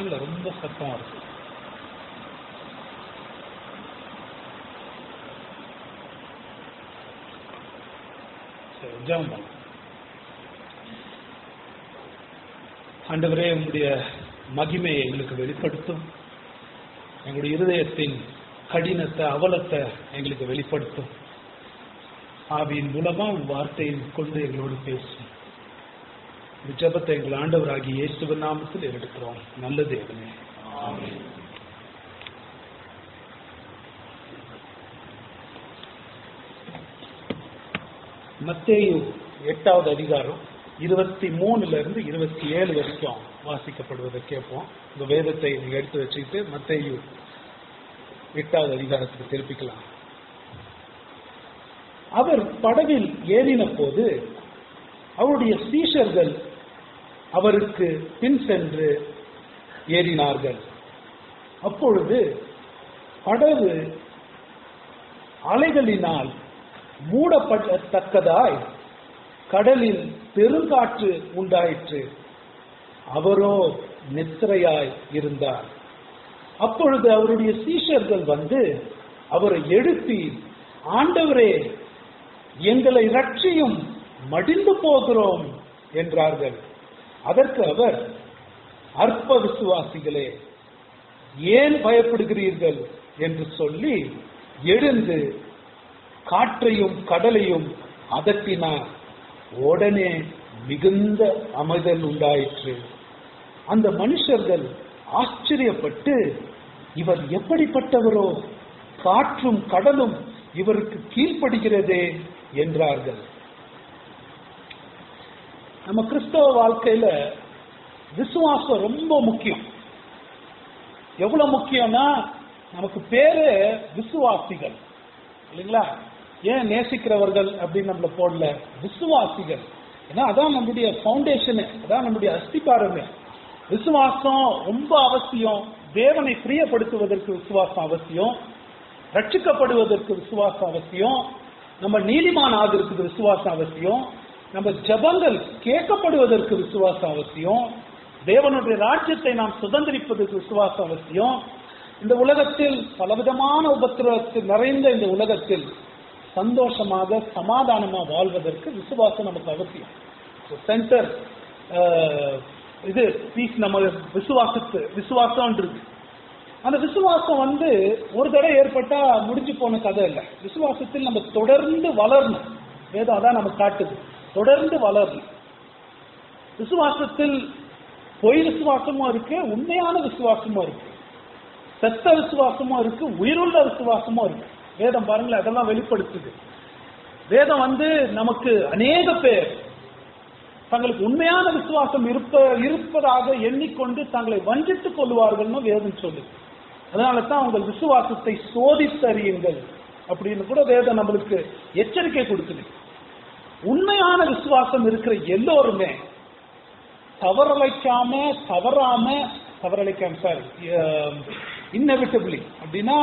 ஃபேன்ல ரொம்ப சத்தம் இருக்கு சரி ஜெபம் பண்ணுங்க. ஆண்டவரே உங்களுடைய மகிமையை எங்களுக்கு வெளிப்படுத்தும் எங்களுடைய இருதயத்தின் கடினத்தை அவலத்தை எங்களுக்கு வெளிப்படுத்தும் ஆவியின் மூலமா உன் வார்த்தையின் கொண்டு எங்களோடு பேசும் இந்த ஜெபத்தை எங்கள் ஆண்டவராகிய இயேசுவின் நாமத்தில் எடுக்கிறோம் நல்ல தேவனே ஆமென். மத்தேயு எட்டாவது அதிகாரம் இருபத்தி மூணுல இருந்து இருபத்தி ஏழு வரைக்கும் வாசிக்கப்படுவதை கேட்போம் இந்த வேதத்தை நீங்க எடுத்து வச்சுக்கிட்டு மத்தேயு எட்டாவது அதிகாரத்துக்கு திருப்பிக்கலாம் அவர் படவில் ஏறின போது அவருடைய சீஷர்கள் அவருக்கு பின் சென்று ஏறினார்கள் அப்பொழுது படகு அலைகளினால் மூடப்படத்தக்கதாய் கடலில் பெருங்காற்று உண்டாயிற்று அவரோ நித்திரையாய் இருந்தார் அப்பொழுது அவருடைய சீஷர்கள் வந்து அவரை எழுப்பி ஆண்டவரே எங்களை ரட்சியும் மடிந்து போகிறோம் என்றார்கள் அதற்கு அவர் அற்ப விசுவாசிகளே ஏன் பயப்படுகிறீர்கள் என்று சொல்லி எழுந்து காற்றையும் கடலையும் அதட்டினார் உடனே மிகுந்த அமைதல் உண்டாயிற்று அந்த மனுஷர்கள் ஆச்சரியப்பட்டு இவர் எப்படிப்பட்டவரோ காற்றும் கடலும் இவருக்கு கீழ்ப்படுகிறதே என்றார்கள் நம்ம கிறிஸ்தவ வாழ்க்கையில விசுவாசம் ரொம்ப முக்கியம் எவ்வளவு முக்கியம்னா நமக்கு பேரு விசுவாசிகள் இல்லைங்களா ஏன் நேசிக்கிறவர்கள் அப்படின்னு நம்மள போடல விசுவாசிகள் ஏன்னா அதான் நம்முடைய ஃபவுண்டேஷனு அதான் நம்முடைய அஸ்திபாரமே விசுவாசம் ரொம்ப அவசியம் தேவனை பிரியப்படுத்துவதற்கு விசுவாசம் அவசியம் ரட்சிக்கப்படுவதற்கு விசுவாசம் அவசியம் நம்ம நீதிமான் ஆகிறதுக்கு விசுவாசம் அவசியம் நம்ம ஜபங்கள் கேட்கப்படுவதற்கு விசுவாசம் அவசியம் தேவனுடைய ராஜ்யத்தை நாம் சுதந்திரிப்பதற்கு விசுவாசம் அவசியம் இந்த உலகத்தில் பலவிதமான உபத்திரவத்தில் நிறைந்த இந்த உலகத்தில் சந்தோஷமாக சமாதானமா வாழ்வதற்கு விசுவாசம் நமக்கு அவசியம் சென்டர் இது பீஸ் நம்ம விசுவாசத்து விசுவாசம்ன்றது அந்த விசுவாசம் வந்து ஒரு தடவை ஏற்பட்டா முடிஞ்சு போன கதை இல்லை விசுவாசத்தில் நம்ம தொடர்ந்து வளரணும் வேதம் அதான் நம்ம காட்டுது தொடர்ந்து வளரணும் விசுவாசத்தில் பொய் விசுவாசமும் இருக்கு உண்மையான விசுவாசமும் இருக்கு செத்த விசுவாசமும் இருக்கு உயிருள்ள விசுவாசமும் இருக்கு வேதம் பாருங்களேன் அதெல்லாம் வெளிப்படுத்துது வேதம் வந்து நமக்கு அநேக பேர் தங்களுக்கு உண்மையான விசுவாசம் இருப்ப இருப்பதாக எண்ணிக்கொண்டு தங்களை வஞ்சித்துக் கொள்வார்கள்னு வேதம் சொல்லுது அதனால தான் உங்கள் விசுவாசத்தை சோதித்தறியுங்கள் அப்படின்னு கூட வேதம் நம்மளுக்கு எச்சரிக்கை கொடுக்குது உண்மையான விசுவாசம் இருக்கிற எல்லோருமே தவறலைக்காம தவறாம தவறலைக்காம சாரி இன்னெவிட்டபிளி அப்படின்னா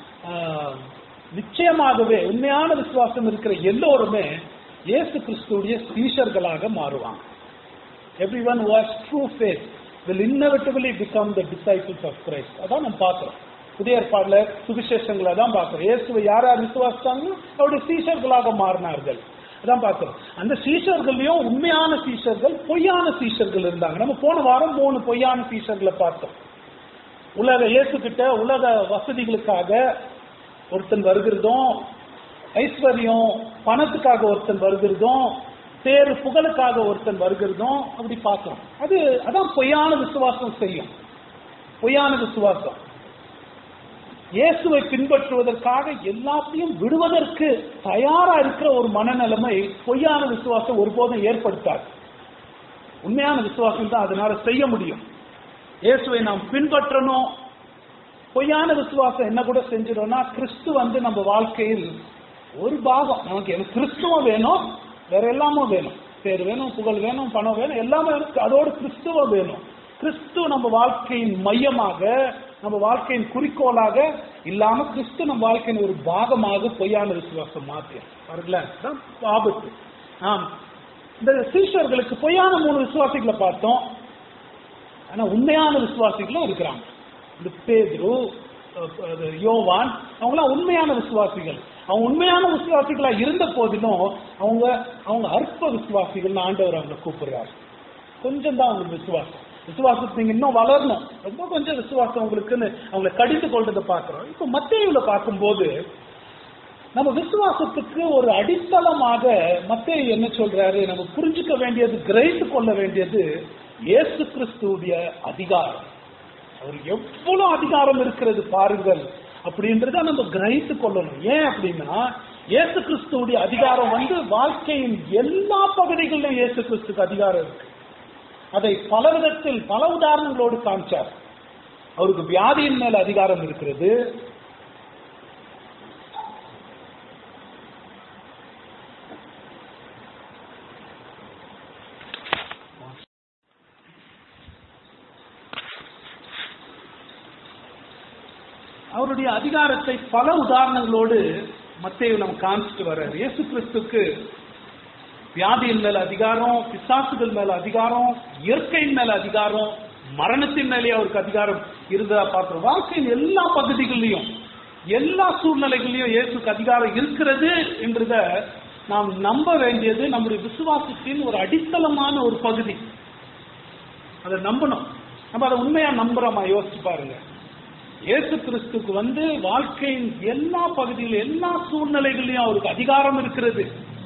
நிச்சயமாகவே உண்மையான விசுவாசம் இருக்கிற எல்லோருமே இயேசு கிறிஸ்துடைய சீஷர்களாக மாறுவாங்க every one was true faith will inevitably become the disciples of Christ அதான் நம்ம பார்க்கிறோம் புதிய ஏற்பாடுல சுவிசேஷங்களை தான் பார்க்கிறோம் இயேசுவை யார் யார் விசுவாசித்தாங்களோ அவருடைய சீஷர்களாக மாறினார்கள் அதான் பார்க்கிறோம் அந்த சீஷர்களையும் உண்மையான சீஷர்கள் பொய்யான சீஷர்கள் இருந்தாங்க நம்ம போன வாரம் மூணு பொய்யான சீஷர்களை பார்த்தோம் உலக இயேசு கிட்ட உலக வசதிகளுக்காக ஒருத்தன் வருகிறதும் ஐஸ்வர்யம் பணத்துக்காக ஒருத்தன் வருகிறதும் பேரு புகழுக்காக ஒருத்தன் வருகிறதும் அப்படி பார்க்கிறோம் அது அதான் பொய்யான விசுவாசம் செய்யும் பொய்யான விசுவாசம் இயேசுவை பின்பற்றுவதற்காக எல்லாத்தையும் விடுவதற்கு தயாரா இருக்கிற ஒரு மனநிலைமை பொய்யான விசுவாசம் ஒருபோதும் ஏற்படுத்தாது உண்மையான விசுவாசம் தான் அதனால செய்ய முடியும் இயேசுவை நாம் பின்பற்றணும் பொய்யான விசுவாசம் என்ன கூட செஞ்சிடும்னா கிறிஸ்து வந்து நம்ம வாழ்க்கையில் ஒரு பாகம் நமக்கு எனக்கு கிறிஸ்துவம் வேணும் வேற எல்லாமும் வேணும் பேர் வேணும் புகழ் வேணும் பணம் வேணும் எல்லாமே இருக்கு அதோடு கிறிஸ்துவம் வேணும் கிறிஸ்து நம்ம வாழ்க்கையின் மையமாக நம்ம வாழ்க்கையின் குறிக்கோளாக இல்லாம கிறிஸ்து நம்ம வாழ்க்கையின் ஒரு பாகமாக பொய்யான விசுவாசம் மாத்தியம் பாருங்களேன் அதான் ஆபத்து ஆம் இந்த சீஷர்களுக்கு பொய்யான மூணு விசுவாசிகளை பார்த்தோம் ஆனா உண்மையான விசுவாசிகளும் இருக்கிறாங்க இந்த பேதுரு அஹ், அது யோவான் அவங்களாம் உண்மையான விசுவாசிகள் அவங்க உண்மையான விசுவாசிகளா இருந்த போதிலும் அவங்க அவங்க அற்ப விசுவாசிகள் ஆண்டவர் அவங்களை கூப்பிடுறாரு கொஞ்சம் தான் அவங்களுக்கு விசுவாசம் விசுவாசத்தை நீங்க இன்னும் வளரணும் ரொம்ப கொஞ்சம் விசுவாசம் உங்களுக்குன்னு அவங்களை கடித்து கொள்றதை பார்க்கிறோம் இப்போ மத்தியில பார்க்கும்போது நம்ம விசுவாசத்துக்கு ஒரு அடித்தளமாக மத்தேயு என்ன சொல்றாரு நம்ம புரிஞ்சுக்க வேண்டியது கிரகித்து கொள்ள வேண்டியது இயேசு கிறிஸ்துவுடைய அதிகாரம் அவர் எவ்வளவு அதிகாரம் இருக்கிறது பாருங்கள் அப்படின்றத நம்ம கிரகித்து கொள்ளணும் ஏன் அப்படின்னா இயேசு கிறிஸ்துவுடைய அதிகாரம் வந்து வாழ்க்கையின் எல்லா பகுதிகளிலும் இயேசு கிறிஸ்துக்கு அதிகாரம் இருக்கு அதை பல விதத்தில் பல உதாரணங்களோடு காமிச்சார் அவருக்கு வியாதியின் மேல அதிகாரம் இருக்கிறது அவருடைய அதிகாரத்தை பல உதாரணங்களோடு மத்தேயு நம்ம காமிச்சிட்டு வர்றாரு இயேசு கிறிஸ்துக்கு வியாதியின் மேல அதிகாரம் பிசாசுகள் மேல அதிகாரம் இயற்கையின் மேல அதிகாரம் மரணத்தின் மேலே அவருக்கு அதிகாரம் இருந்ததா பார்க்கிறோம் வாழ்க்கையின் எல்லா பகுதிகளிலும் எல்லா சூழ்நிலைகளிலும் இயேசுக்கு அதிகாரம் இருக்கிறது என்றத நாம் நம்ப வேண்டியது நம்முடைய விசுவாசத்தின் ஒரு அடித்தளமான ஒரு பகுதி அதை நம்பணும் நம்ம அதை உண்மையா நம்புறோமா யோசிச்சு பாருங்க இயேசு கிறிஸ்துக்கு வந்து வாழ்க்கையின் எல்லா பகுதியிலும் எல்லா சூழ்நிலைகளிலும் அவருக்கு அதிகாரம் இருக்கிறது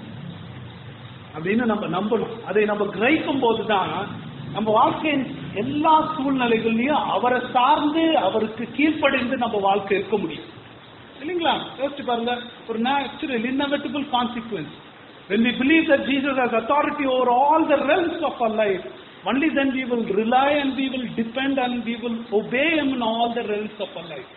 அப்படின்னு நம்ம நம்பணும் அதை நம்ம கிரகிக்கும் போதுதான் நம்ம வாழ்க்கையின் எல்லா சூழ்நிலைகள்லயும் அவரை சார்ந்து அவருக்கு கீழ்ப்படிந்து நம்ம வாழ்க்கை இருக்க முடியும் இல்லைங்களா யோசிச்சு பாருங்க ஒரு natural inevitable consequence when we believe that Jesus has authority over all the realms of our life only then we will rely and we will depend and we will obey him in all the realms of our life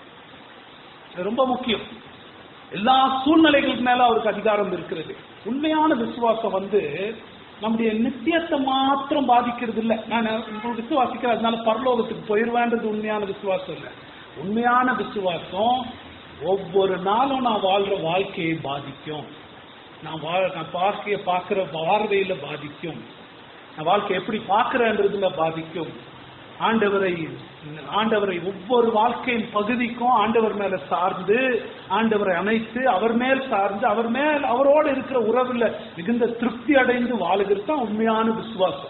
இது ரொம்ப முக்கியம் எல்லா சூழ்நிலைகளுக்கு மேல அவருக்கு அதிகாரம் இருக்கிறது உண்மையான விசுவாசம் வந்து நம்முடைய நித்தியத்தை மாத்திரம் பாதிக்கிறது இல்ல நான் உங்களுக்கு விசுவாசிக்கிறேன் அதனால பரலோகத்துக்கு போயிருவேன்றது உண்மையான விசுவாசம் இல்ல உண்மையான விசுவாசம் ஒவ்வொரு நாளும் நான் வாழ்ற வாழ்க்கையை பாதிக்கும் நான் வாழ நான் வாழ்க்கையை பார்க்கிற பார்வையில பாதிக்கும் நான் வாழ்க்கை எப்படி பார்க்கிறேன்றதுல பாதிக்கும் ஆண்டவரை ஆண்டவரை ஒவ்வொரு வாழ்க்கையின் பகுதிக்கும் ஆண்டவர் மேல சார்ந்து ஆண்டவரை அணைத்து அவர் மேல் சார்ந்து அவர் மேல் அவரோடு இருக்கிற உறவுல மிகுந்த திருப்தி அடைந்து வாழுகிறது தான் உண்மையான விசுவாசம்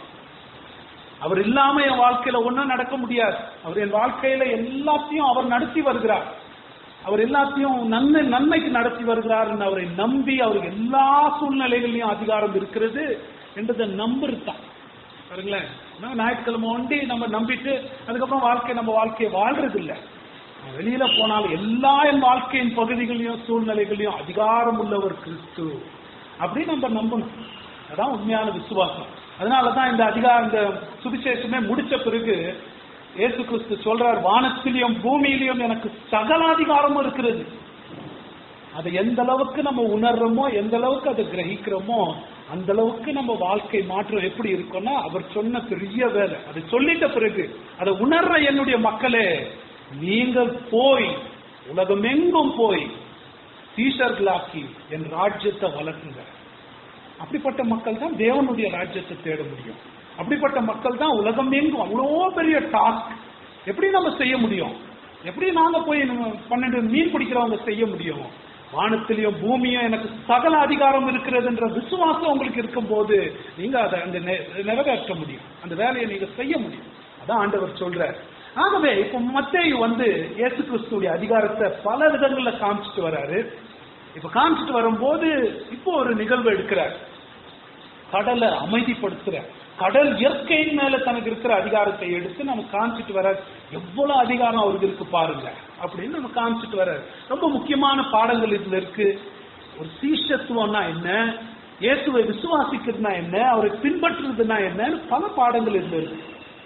அவர் இல்லாம என் வாழ்க்கையில ஒன்றும் நடக்க முடியாது அவர் என் வாழ்க்கையில எல்லாத்தையும் அவர் நடத்தி வருகிறார் அவர் எல்லாத்தையும் நன்மை நன்மைக்கு நடத்தி வருகிறார் என்று அவரை நம்பி அவருக்கு எல்லா சூழ்நிலைகளிலும் அதிகாரம் இருக்கிறது என்றதை நம்புறது தான் பாருங்களேன் நான் ஞாயிற்றுக்கிழமை ஒண்டி நம்ம நம்பிட்டு அதுக்கப்புறம் வாழ்க்கை நம்ம வாழ்க்கையை வாழ்றது இல்ல நான் வெளியில போனாலும் எல்லா என் வாழ்க்கையின் பகுதிகளையும் சூழ்நிலைகளையும் அதிகாரம் உள்ளவர் கிறிஸ்து அப்படி நம்ம நம்பணும் அதான் உண்மையான விசுவாசம் அதனாலதான் இந்த அதிகாரம் இந்த சுவிசேஷமே முடிச்ச பிறகு இயேசு கிறிஸ்து சொல்றார் வானத்திலையும் பூமியிலையும் எனக்கு சகல அதிகாரமும் இருக்கிறது அதை எந்த அளவுக்கு நம்ம உணர்றோமோ எந்த அளவுக்கு அதை கிரகிக்கிறோமோ அந்த அளவுக்கு நம்ம வாழ்க்கை மாற்றம் எப்படி இருக்கும்னா அவர் சொன்ன பெரிய வேலை அதை சொல்லிட்ட பிறகு அதை உணர்ற என்னுடைய மக்களே நீங்க போய் உலகமெங்கும் போய் சீஷர்களாக்கி என் ராஜ்யத்தை வளர்க்குங்க அப்படிப்பட்ட மக்கள் தான் தேவனுடைய ராஜ்யத்தை தேட முடியும் அப்படிப்பட்ட மக்கள் தான் உலகம் எங்கும் அவ்வளோ பெரிய டாஸ்க் எப்படி நம்ம செய்ய முடியும் எப்படி நாங்க போய் நம்ம பன்னெண்டு மீன் பிடிக்கிறவங்க செய்ய முடியும் வானத்திலையும் பூமியும் எனக்கு சகல அதிகாரம் இருக்கிறதுன்ற விசுவாசம் உங்களுக்கு இருக்கும்போது நீங்க அதை அந்த நெ- நிறைவேற்ற முடியும் அந்த வேலையை நீங்க செய்ய முடியும் அதான் ஆண்டவர் சொல்றார் ஆகவே இப்போ மத்தேயு வந்து இயேசு கிறிஸ்துடைய அதிகாரத்தை பல விதங்கள்ல காமிச்சிட்டு வராரு இப்ப காமிச்சிட்டு வரும்போது இப்போ ஒரு நிகழ்வு எடுக்கிறார் கடலை அமைதிப்படுத்துற கடல் இயற்கையின் மேல தனக்கு இருக்கிற அதிகாரத்தை எடுத்து நம்ம காமிச்சிட்டு வர எவ்வளவு அதிகாரம் அவருக்கு இருக்கு பாருங்க அப்படின்னு நம்ம காமிச்சிட்டு வர ரொம்ப முக்கியமான பாடங்கள் இதுல இருக்கு ஒரு சீஷத்துவம்னா என்ன இயேசுவை விசுவாசிக்கிறதுனா என்ன அவரை பின்பற்றுறதுனா என்னன்னு பல பாடங்கள் இதுல இருக்கு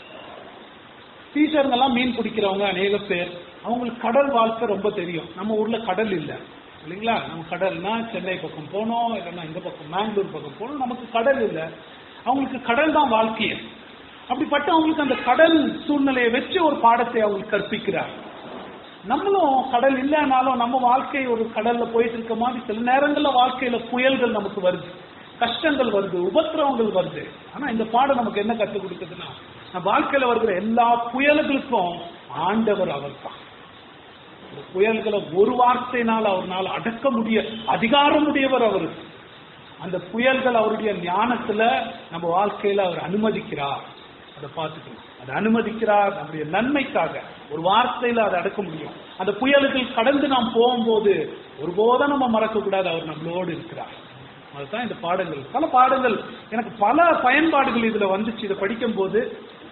டீச்சருங்கெல்லாம் மீன் பிடிக்கிறவங்க அநேக பேர் அவங்களுக்கு கடல் வாழ்க்கை ரொம்ப தெரியும் நம்ம ஊர்ல கடல் இல்லை இல்லைங்களா நம்ம கடல்னா சென்னை பக்கம் போனோம் இல்லைன்னா இந்த பக்கம் மேங்களூர் பக்கம் போனோம் நமக்கு கடல் இல்லை அவங்களுக்கு கடல் தான் வாழ்க்கையே அப்படிப்பட்ட அவங்களுக்கு அந்த கடல் சூழ்நிலையை வச்சு ஒரு பாடத்தை அவங்களுக்கு கற்பிக்கிறார் நம்மளும் கடல் இல்லைனாலும் நம்ம வாழ்க்கை ஒரு கடல்ல போயிட்டு இருக்க மாதிரி சில நேரங்கள்ல வாழ்க்கையில புயல்கள் நமக்கு வருது கஷ்டங்கள் வருது உபத்திரவங்கள் வருது ஆனா இந்த பாடம் நமக்கு என்ன கற்றுக் கொடுக்குதுன்னா நம்ம வாழ்க்கையில வருகிற எல்லா புயல்களுக்கும் ஆண்டவர் அவர்தான் இந்த புயல்களை ஒரு வார்த்தையினால் அவர்னால அடக்க முடிய அதிகாரம் உடையவர் அவருக்கு அந்த புயல்கள் அவருடைய ஞானத்துல நம்ம வாழ்க்கையில அவர் அனுமதிக்கிறார் அதை பார்த்துக்கணும் அதை அனுமதிக்கிறார் நம்முடைய நன்மைக்காக ஒரு வார்த்தையில அதை அடக்க முடியும் அந்த புயல்கள் கடந்து நாம் போகும்போது ஒருபோதும் நம்ம மறக்க கூடாது அவர் நம்மளோடு இருக்கிறார் அதுதான் இந்த பாடங்கள் பல பாடங்கள் எனக்கு பல பயன்பாடுகள் இதுல வந்துச்சு இதை படிக்கும் போது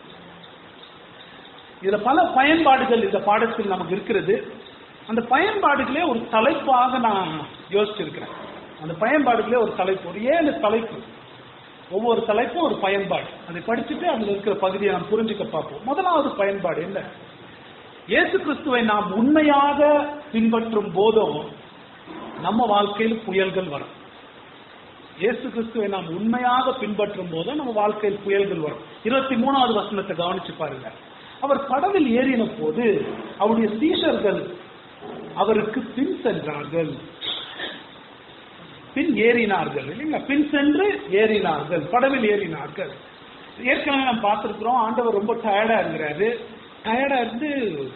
இதுல பல பயன்பாடுகள் இந்த பாடத்தில் நமக்கு இருக்கிறது அந்த பயன்பாடுகளே ஒரு தலைப்பாக நான் யோசிச்சிருக்கிறேன் அந்த பயன்பாடுகளே ஒரு தலைப்பு ஒரு ஏழு தலைப்பு ஒவ்வொரு தலைப்பும் ஒரு பயன்பாடு அதை படிச்சுட்டு அதுல இருக்கிற பகுதியை நாம் புரிஞ்சுக்க பார்ப்போம் முதலாவது பயன்பாடு என்ன இயேசு கிறிஸ்துவை நாம் உண்மையாக பின்பற்றும் போதும் நம்ம வாழ்க்கையில் புயல்கள் வரும் இயேசு கிறிஸ்துவை நாம் உண்மையாக பின்பற்றும் போதும் நம்ம வாழ்க்கையில் புயல்கள் வரும் இருபத்தி மூணாவது வசனத்தை கவனிச்சு பாருங்க அவர் படவில் ஏறின போது அவருடைய சீஷர்கள் அவருக்கு பின் சென்றார்கள் பின் ஏறினார்கள் இல்லைங்களா பின் சென்று ஏறினார்கள் படவில் ஏறினார்கள் ஏற்கனவே நம்ம பார்த்திருக்கிறோம் ஆண்டவர் ரொம்ப டயர்டா இருக்கிறாரு டயர்டா இருந்து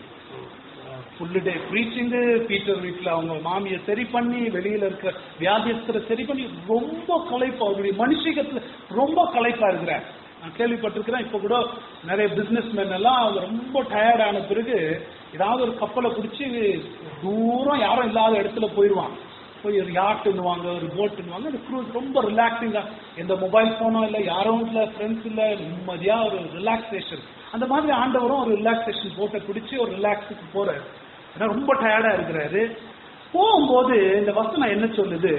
ஃபுல்லு டே ப்ரீச்சிங்கு பீட்டர் வீட்டில் அவங்க மாமியை சரி பண்ணி வெளியில இருக்கிற வியாதியஸ்தரை சரி பண்ணி ரொம்ப களைப்பு அவருடைய மனுஷிகத்துல ரொம்ப களைப்பா இருக்கிறார் நான் கேள்விப்பட்டிருக்கிறேன் இப்போ கூட நிறைய பிசினஸ் மேன் எல்லாம் அவங்க ரொம்ப டயர்ட் ஆன பிறகு ஏதாவது ஒரு கப்பலை பிடிச்சி தூரம் யாரும் இல்லாத இடத்துல போயிடுவாங்க போய் ஒரு யாட்டுன்னுவாங்க ஒரு போட்டுன்னுவாங்க அந்த க்ரூஸ் ரொம்ப ரிலாக்ஸிங்கா எந்த மொபைல் ஃபோனோ இல்லை யாரும் இல்லை ஃப்ரெண்ட்ஸ் இல்லை நிம்மதியா ஒரு ரிலாக்ஸேஷன் அந்த மாதிரி ஆண்டவரும் ஒரு ரிலாக்ஸேஷன் போட்டை பிடிச்சி ஒரு ரிலாக்ஸுக்கு போறாரு ஏன்னா ரொம்ப டயர்டா இருக்கிறாரு போகும்போது இந்த வசனம் என்ன சொல்லுது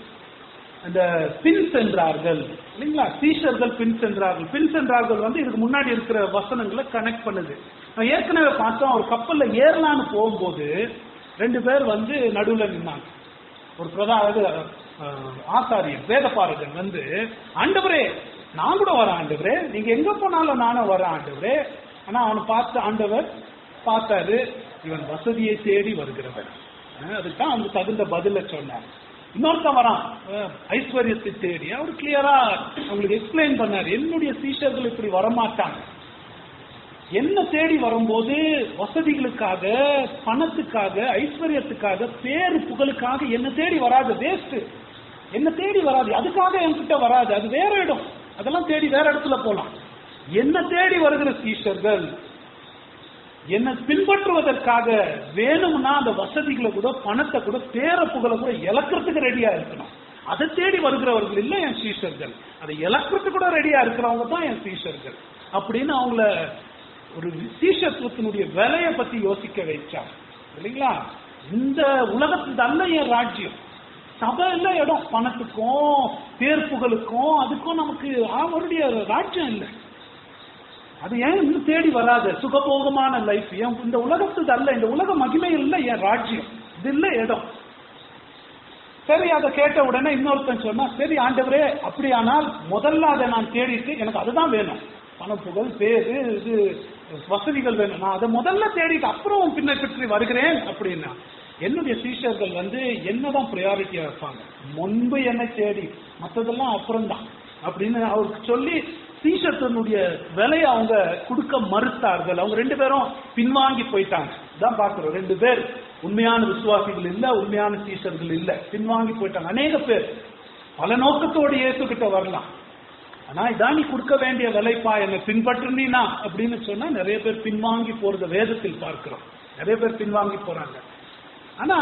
அந்த பின் சென்றார்கள் இல்லைங்களா சீஷர்கள் பின் சென்றார்கள் பின் சென்றார்கள் வந்து இதுக்கு முன்னாடி இருக்கிற வசனங்களை கனெக்ட் பண்ணுது நான் ஏற்கனவே பார்த்தோம் ஒரு கப்பல்ல ஏறலான்னு போகும்போது ரெண்டு பேர் வந்து நடுவில் நின்னாங்க ஒரு பிரதான ஆசாரியன் வேதபாரகன் வந்து ஆண்டவரே நான் கூட வரேன் ஆண்டவரே நீங்க எங்க போனாலும் நானும் வரேன் ஆண்டவரே ஆனா அவனை பார்த்து ஆண்டவர் பார்த்தாரு இவன் வசதியை தேடி வருகிறவன் அஹ் அதுக்கு அவனுக்கு தகுந்த பதில சொன்னார் இன்னொருத்தன் வரான் அஹ் ஐஸ்வர்யத்தை தேடி அவர் கிளியரா அவங்களுக்கு எக்ஸ்பிளைன் பண்ணார் என்னுடைய சீஷர்கள் இப்படி வரமாட்டாங்க என்ன தேடி வரும்போது வசதிகளுக்காக பணத்துக்காக ஐஸ்வர்யத்துக்காக பேரு புகழுக்காக என்ன தேடி வராது வேஸ்ட் என்ன தேடி வராது அதுக்காக என்கிட்ட வராது அது வேற இடம் அதெல்லாம் தேடி வேற இடத்துல போலாம் என்ன தேடி வருகிற சீஷர்கள் என்ன பின்பற்றுவதற்காக வேணும்னா அந்த வசதிகளை கூட பணத்தை கூட பேர புகழை கூட இழக்கிறதுக்கு ரெடியா இருக்கணும் அதை தேடி வருகிறவர்கள் இல்லை என் சீஷர்கள் அதை இழக்கிறதுக்கு கூட ரெடியா இருக்கிறவங்க தான் என் சீஷர்கள் அப்படின்னு அவங்கள ஒரு சீஷத்துவத்தினுடைய விலையை பத்தி யோசிக்க வைச்சார் இல்லைங்களா இந்த உலகத்து அல்ல என் ராஜ்யம் சபையில இடம் பணத்துக்கும் பேர் புகழுக்கும் அதுக்கும் நமக்கு அவருடைய ராஜ்யம் இல்லை அது ஏன் இன்னும் தேடி வராது சுகபோகமான லைஃப் ஏன் இந்த உலகத்துக்கு அல்ல இந்த உலக மகிமை இல்லை என் ராஜ்யம் இது இல்லை இடம் சரி அதை கேட்ட உடனே இன்னொருத்தன் சொன்னா சரி ஆண்டவரே அப்படியானால் முதல்ல அதை நான் தேடிட்டு எனக்கு அதுதான் வேணும் பணம் புகழ் பேரு இது வசதிகள் வேணும் நான் அதை முதல்ல தேடிட்டு அப்புறம் பின்ன பற்றி வருகிறேன் அப்படின்னா என்னுடைய சீஷர்கள் வந்து என்னதான் ப்ரையாரிட்டியா இருப்பாங்க முன்பு என்ன தேடி மற்றதெல்லாம் அப்புறம்தான் அப்படின்னு அவருக்கு சொல்லி சீஷத்தினுடைய விலையை அவங்க கொடுக்க மறுத்தார்கள் அவங்க ரெண்டு பேரும் பின்வாங்கி போயிட்டாங்க தான் பார்க்கிறோம் ரெண்டு பேர் உண்மையான விசுவாசிகள் இல்ல உண்மையான சீஷர்கள் இல்ல பின்வாங்கி போயிட்டாங்க அநேக பேர் பல நோக்கத்தோடு இயேசுகிட்ட வரலாம் ஆனா இதான் நீ கொடுக்க வேண்டிய விலைப்பா என்னை பின்பற்றுனா அப்படின்னு சொன்னா நிறைய பேர் பின்வாங்கி போறத வேதத்தில் பார்க்கிறோம் நிறைய பேர் பின்வாங்கி போறாங்க ஆனா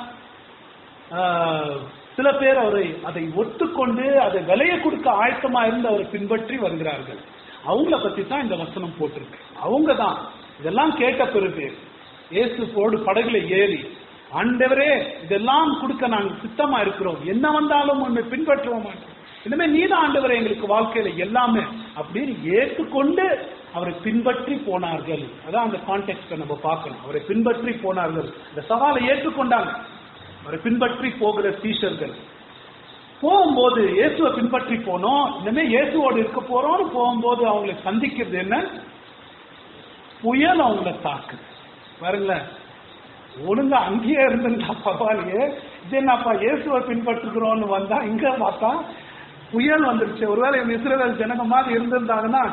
ஆஹ், சில பேர் அவரை அதை ஒத்துக்கொண்டு அதை விலையை கொடுக்க ஆயத்தமா இருந்து அவரை பின்பற்றி வருகிறார்கள் அவங்கள பத்தி தான் இந்த வசனம் போட்டிருக்கு அவங்க தான் இதெல்லாம் கேட்ட பிறகு இயேசுவோடு படகுல ஏறி ஆண்டவரே இதெல்லாம் கொடுக்க நாங்கள் சித்தமா இருக்கிறோம் என்ன வந்தாலும் உண்மை பின்பற்றுவோம் இனிமே நீதான் ஆண்டவரே எங்களுக்கு வாழ்க்கையில எல்லாமே அப்படின்னு ஏற்றுக்கொண்டு அவரை பின்பற்றி போனார்கள் அதான் அந்த கான்டெக்ட் நம்ம பார்க்கணும் அவரை பின்பற்றி போனார்கள் இந்த சவாலை ஏற்றுக்கொண்டாங்க அவரை பின்பற்றி போகிற சீஷர்கள் போகும்போது இயேசுவை பின்பற்றி போனோம் இனிமே இயேசுவோடு இருக்க போறோம்னு போகும்போது அவங்களை சந்திக்கிறது என்ன புயல் அவங்கள தாக்குது பாருங்களேன் ஒழுங்கா அங்கேயே இருந்திருந்தா பரவாயில்லையே இது என்னப்பா இயேசுவை பின்பற்றுகிறோம்னு வந்தா இங்க பார்த்தா புயல் வந்துருச்சு ஒருவேளை இவங்க இஸ்ரேல் ஜனங்க மாதிரி இருந்திருந்தாங்கன்னா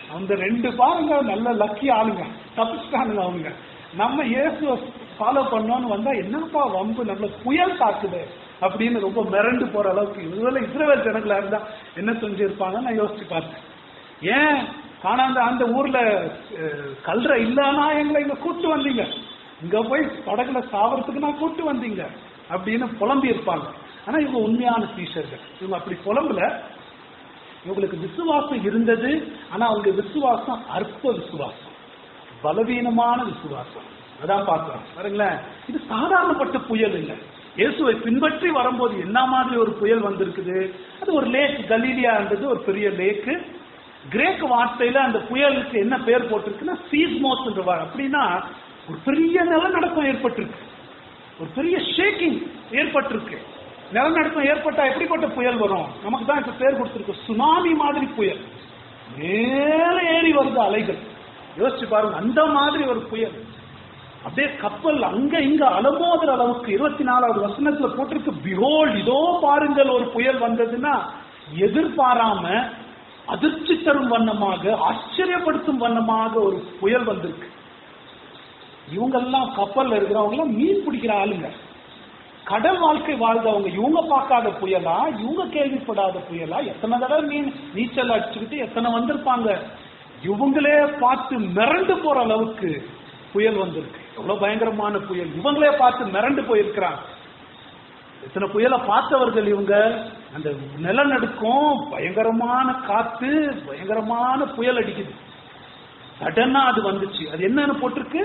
அந்த ரெண்டு பாருங்க நல்ல லக்கி ஆளுங்க தப்பிச்சிட்டானுங்க அவங்க நம்ம இயேசுவை ஃபாலோ பண்ணோம்னு வந்தா என்னப்பா வம்பு நம்மள புயல் தாக்குது அப்படின்னு ரொம்ப மிரண்டு போற அளவுக்கு இதுல இஸ்ரேல் ஜனங்களா இருந்தா என்ன செஞ்சிருப்பாங்கன்னு நான் யோசிச்சு பார்த்தேன் ஏன் காணாந்த அந்த ஊர்ல அஹ், கல்ற இல்லனா எங்களை இங்க கூட்டு வந்தீங்க இங்க போய் படகுல சாவறதுக்கு நான் கூட்டு வந்தீங்க அப்படின்னு புலம்பி இருப்பாங்க ஆனா இவங்க உண்மையான டீச்சர்கள் இவங்க அப்படி புலம்புல இவங்களுக்கு விசுவாசம் இருந்தது ஆனா அவங்க விசுவாசம் அற்ப விசுவாசம் பலவீனமான விசுவாசம் அதான் பார்க்கிறோம் பாருங்களேன் இது சாதாரணப்பட்ட புயல் இல்லை இயேசுவை பின்பற்றி வரும்போது என்ன மாதிரி ஒரு புயல் வந்திருக்குது அது ஒரு லேக் கலீலியான்றது ஒரு பெரிய லேக்கு கிரேக் வார்த்தையில அந்த புயலுக்கு என்ன பேர் போட்டிருக்குன்னா சீஸ்மோஸ் அப்படின்னா ஒரு பெரிய நிலநடுக்கம் ஏற்பட்டிருக்கு ஒரு பெரிய ஷேக்கிங் ஏற்பட்டிருக்கு நிலநடுக்கம் ஏற்பட்டா எப்படிப்பட்ட புயல் வரும் நமக்கு தான் இப்ப பேர் கொடுத்திருக்கு சுனாமி மாதிரி புயல் மேல ஏறி வருது அலைகள் யோசிச்சு பாருங்க அந்த மாதிரி ஒரு புயல் அப்படியே கப்பல் அங்க இங்க அலமோதுற அளவுக்கு இருபத்தி நாலாவது வசனத்துல போட்டிருக்கு பிஹோல்ட் இதோ பாருங்கள் ஒரு புயல் வந்ததுன்னா எதிர்பாராம அதிர்ச்சி தரும் வண்ணமாக ஆச்சரியப்படுத்தும் வண்ணமாக ஒரு புயல் வந்திருக்கு இவங்கெல்லாம் கப்பல்ல இருக்கிறவங்க எல்லாம் மீன் பிடிக்கிற ஆளுங்க கடல் வாழ்க்கை வாழ்ந்தவங்க இவங்க பார்க்காத புயலா இவங்க கேள்விப்படாத புயலா எத்தனை தடவை மீன் நீச்சல் அடிச்சுக்கிட்டு எத்தனை வந்திருப்பாங்க இவங்களே பார்த்து மிரண்டு போற அளவுக்கு புயல் வந்திருக்கு எவ்வளவு பயங்கரமான புயல் இவங்களே பார்த்து மிரண்டு போயிருக்கிறாங்க எத்தனை புயலை பார்த்தவர்கள் இவங்க அந்த நிலநடுக்கம் பயங்கரமான காத்து பயங்கரமான புயல் அடிக்குது சடனா அது வந்துச்சு அது என்னன்னு போட்டிருக்கு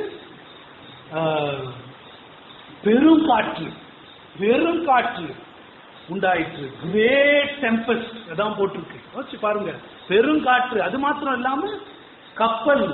ஆஹ், பெருங்காற்று பெருங்காற்று உண்டாயிற்று கிரேட் டெம்பஸ்ட் அதான் போட்டிருக்கு யோசிச்சு பாருங்க பெருங்காற்று அது மாத்திரம் இல்லாம கப்பல்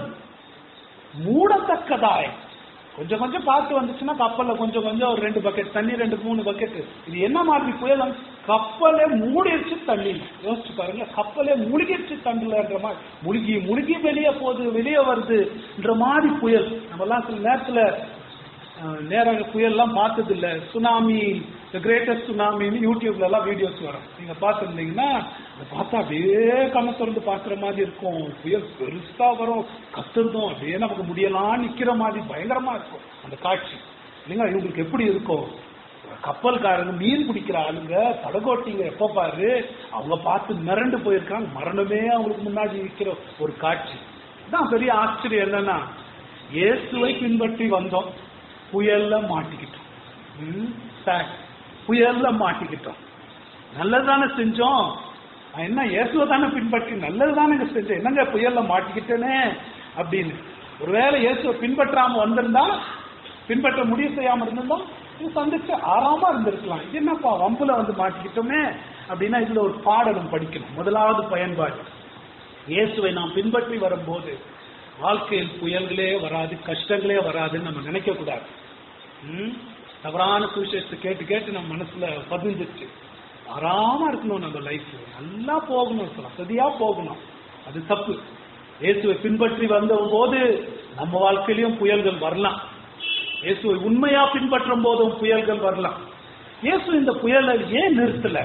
மூடத்தக்கதாய் கொஞ்சம் கொஞ்சம் பார்த்து வந்துச்சுன்னா கப்பல்ல கொஞ்சம் கொஞ்சம் ஒரு ரெண்டு பக்கெட் தண்ணி ரெண்டு மூணு பக்கெட் இது என்ன மாதிரி புயல் வந்து கப்பலே மூடிடுச்சு தண்ணி யோசிச்சு பாருங்க கப்பலே முழுகிடுச்சு தண்ணிலன்ற மாதிரி முழுகி முழுகி வெளியே போகுது வெளியே வருதுன்ற மாதிரி புயல் நம்ம எல்லாம் சில நேரத்துல அஹ், நேராக புயல்லாம் பார்த்தது இல்ல சுனாமி த கிரேட்டஸ்ட் சுனாமின்னு யூடியூப்ல எல்லாம் வீடியோஸ் வரும் நீங்க பார்த்துருந்தீங்கன்னா அதை பார்த்தா அப்படியே கண்ணை திறந்து பார்க்குற மாதிரி இருக்கும் புயல் பெருசா வரும் கத்துறதும் அப்படியே நமக்கு முடியலாம் நிக்கிற மாதிரி பயங்கரமா இருக்கும் அந்த காட்சி இல்லைங்களா இவங்களுக்கு எப்படி இருக்கும் கப்பல்காரங்க மீன் பிடிக்கிற ஆளுங்க படகோட்டிங்க எப்ப பாரு அவங்க பார்த்து மிரண்டு போயிருக்காங்க மரணமே அவங்களுக்கு முன்னாடி நிக்கிற ஒரு காட்சி இதான் பெரிய ஆச்சரியம் என்னன்னா இயேசுவை பின்பற்றி வந்தோம் புயல்ல மாட்டிக்கிட்டோம் ம், sad. புயல்ல மாட்டிக்கிட்டோம் நல்லதுதானே செஞ்சோம் நான் என்ன இயேசுவை தானே பின்பற்றி நல்லதுதானே செஞ்சேன் என்னங்க புயல்ல மாட்டிக்கிட்டேனே அப்படின்னு ஒருவேளை இயேசுவை பின்பற்றாம வந்திருந்தா பின்பற்ற முடிவு செய்யாம இருந்திருந்தா இது சந்திச்சு ஆறாம இருந்திருக்கலாம் இது என்னப்பா வம்புல வந்து மாட்டிக்கிட்டோமே அப்படின்னா இதுல ஒரு பாடலும் படிக்கணும் முதலாவது பயன்பாடு இயேசுவை நாம் பின்பற்றி வரும்போது வாழ்க்கையில் புயல்களே வராது கஷ்டங்களே வராதுன்னு நம்ம நினைக்க கூடாது ம்? தவறான சுவிசேஷத்தை கேட்டு கேட்டு நம்ம மனசுல பதிஞ்சிச்சு வராம இருக்கணும் நம்ம லைஃப் நல்லா போகணும் வசதியா போகணும் அது தப்பு இயேசுவை பின்பற்றி வந்த போது நம்ம வாழ்க்கையிலயும் புயல்கள் வரலாம் இயேசுவை உண்மையா பின்பற்றும் போதும் புயல்கள் வரலாம் இயேசு இந்த புயலை ஏன் நிறுத்தல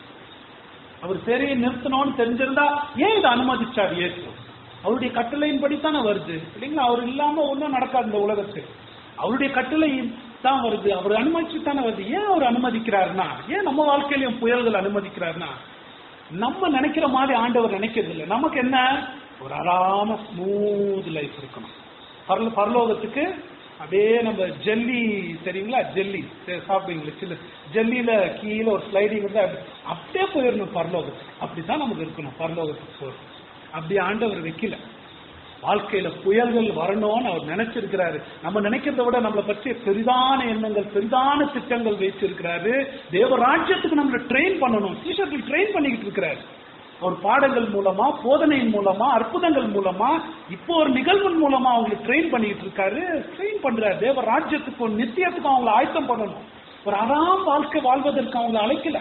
அவர் சரி நிறுத்தணும்னு தெரிஞ்சிருந்தா ஏன் இதை அனுமதிச்சார் இயேசு அவருடைய கட்டளையின்படி தானே வருது இல்லைங்களா அவர் இல்லாம ஒன்றும் நடக்காது இந்த உலகத்தில் அவருடைய கட்டளை தான் வருது அவர் அனுமதிச்சு தானே வருது ஏன் அவர் அனுமதிக்கிறாருன்னா ஏன் நம்ம வாழ்க்கையிலும் புயல்கள் அனுமதிக்கிறாருன்னா நம்ம நினைக்கிற மாதிரி ஆண்டவர் நினைக்கிறது இல்லை நமக்கு என்ன ஒரு அறாம ஸ்மூத் லைஃப் இருக்கணும் பரல பரலோகத்துக்கு அப்படியே நம்ம ஜெல்லி தெரியுங்களா ஜெல்லி சாப்பிடுவீங்களா சில ஜெல்லியில கீழே ஒரு ஸ்லைடிங் வந்து அப்படி- அப்படியே போயிடணும் பரலோகத்துக்கு அப்படிதான் நமக்கு இருக்கணும் பரலோகத்துக்கு போகணும் அப்படி ஆண்டவர் வைக்கல வாழ்க்கையில புயல்கள் வரணும்னு அவர் நினைச்சிருக்கிறாரு நம்ம நினைக்கிறத விட நம்மளை பற்றிய பெரிதான எண்ணங்கள் பெரிதான திட்டங்கள் வைத்திருக்கிறாரு தேவ ராஜ்யத்துக்கு நம்மளை ட்ரெயின் பண்ணணும் டீச்சர்கள் ட்ரெயின் பண்ணிக்கிட்டு இருக்கிறாரு ஒரு பாடங்கள் மூலமா போதனையின் மூலமா அற்புதங்கள் மூலமா இப்போ ஒரு நிகழ்வின் மூலமா அவங்களுக்கு ட்ரெயின் பண்ணிட்டு இருக்காரு ட்ரெயின் பண்றாரு தேவ ராஜ்யத்துக்கு ஒரு நித்தியத்துக்கு அவங்களை ஆயத்தம் பண்ணணும் ஒரு அறாம் வாழ்க்கை வாழ்வதற்கு அவங்களை அழைக்கல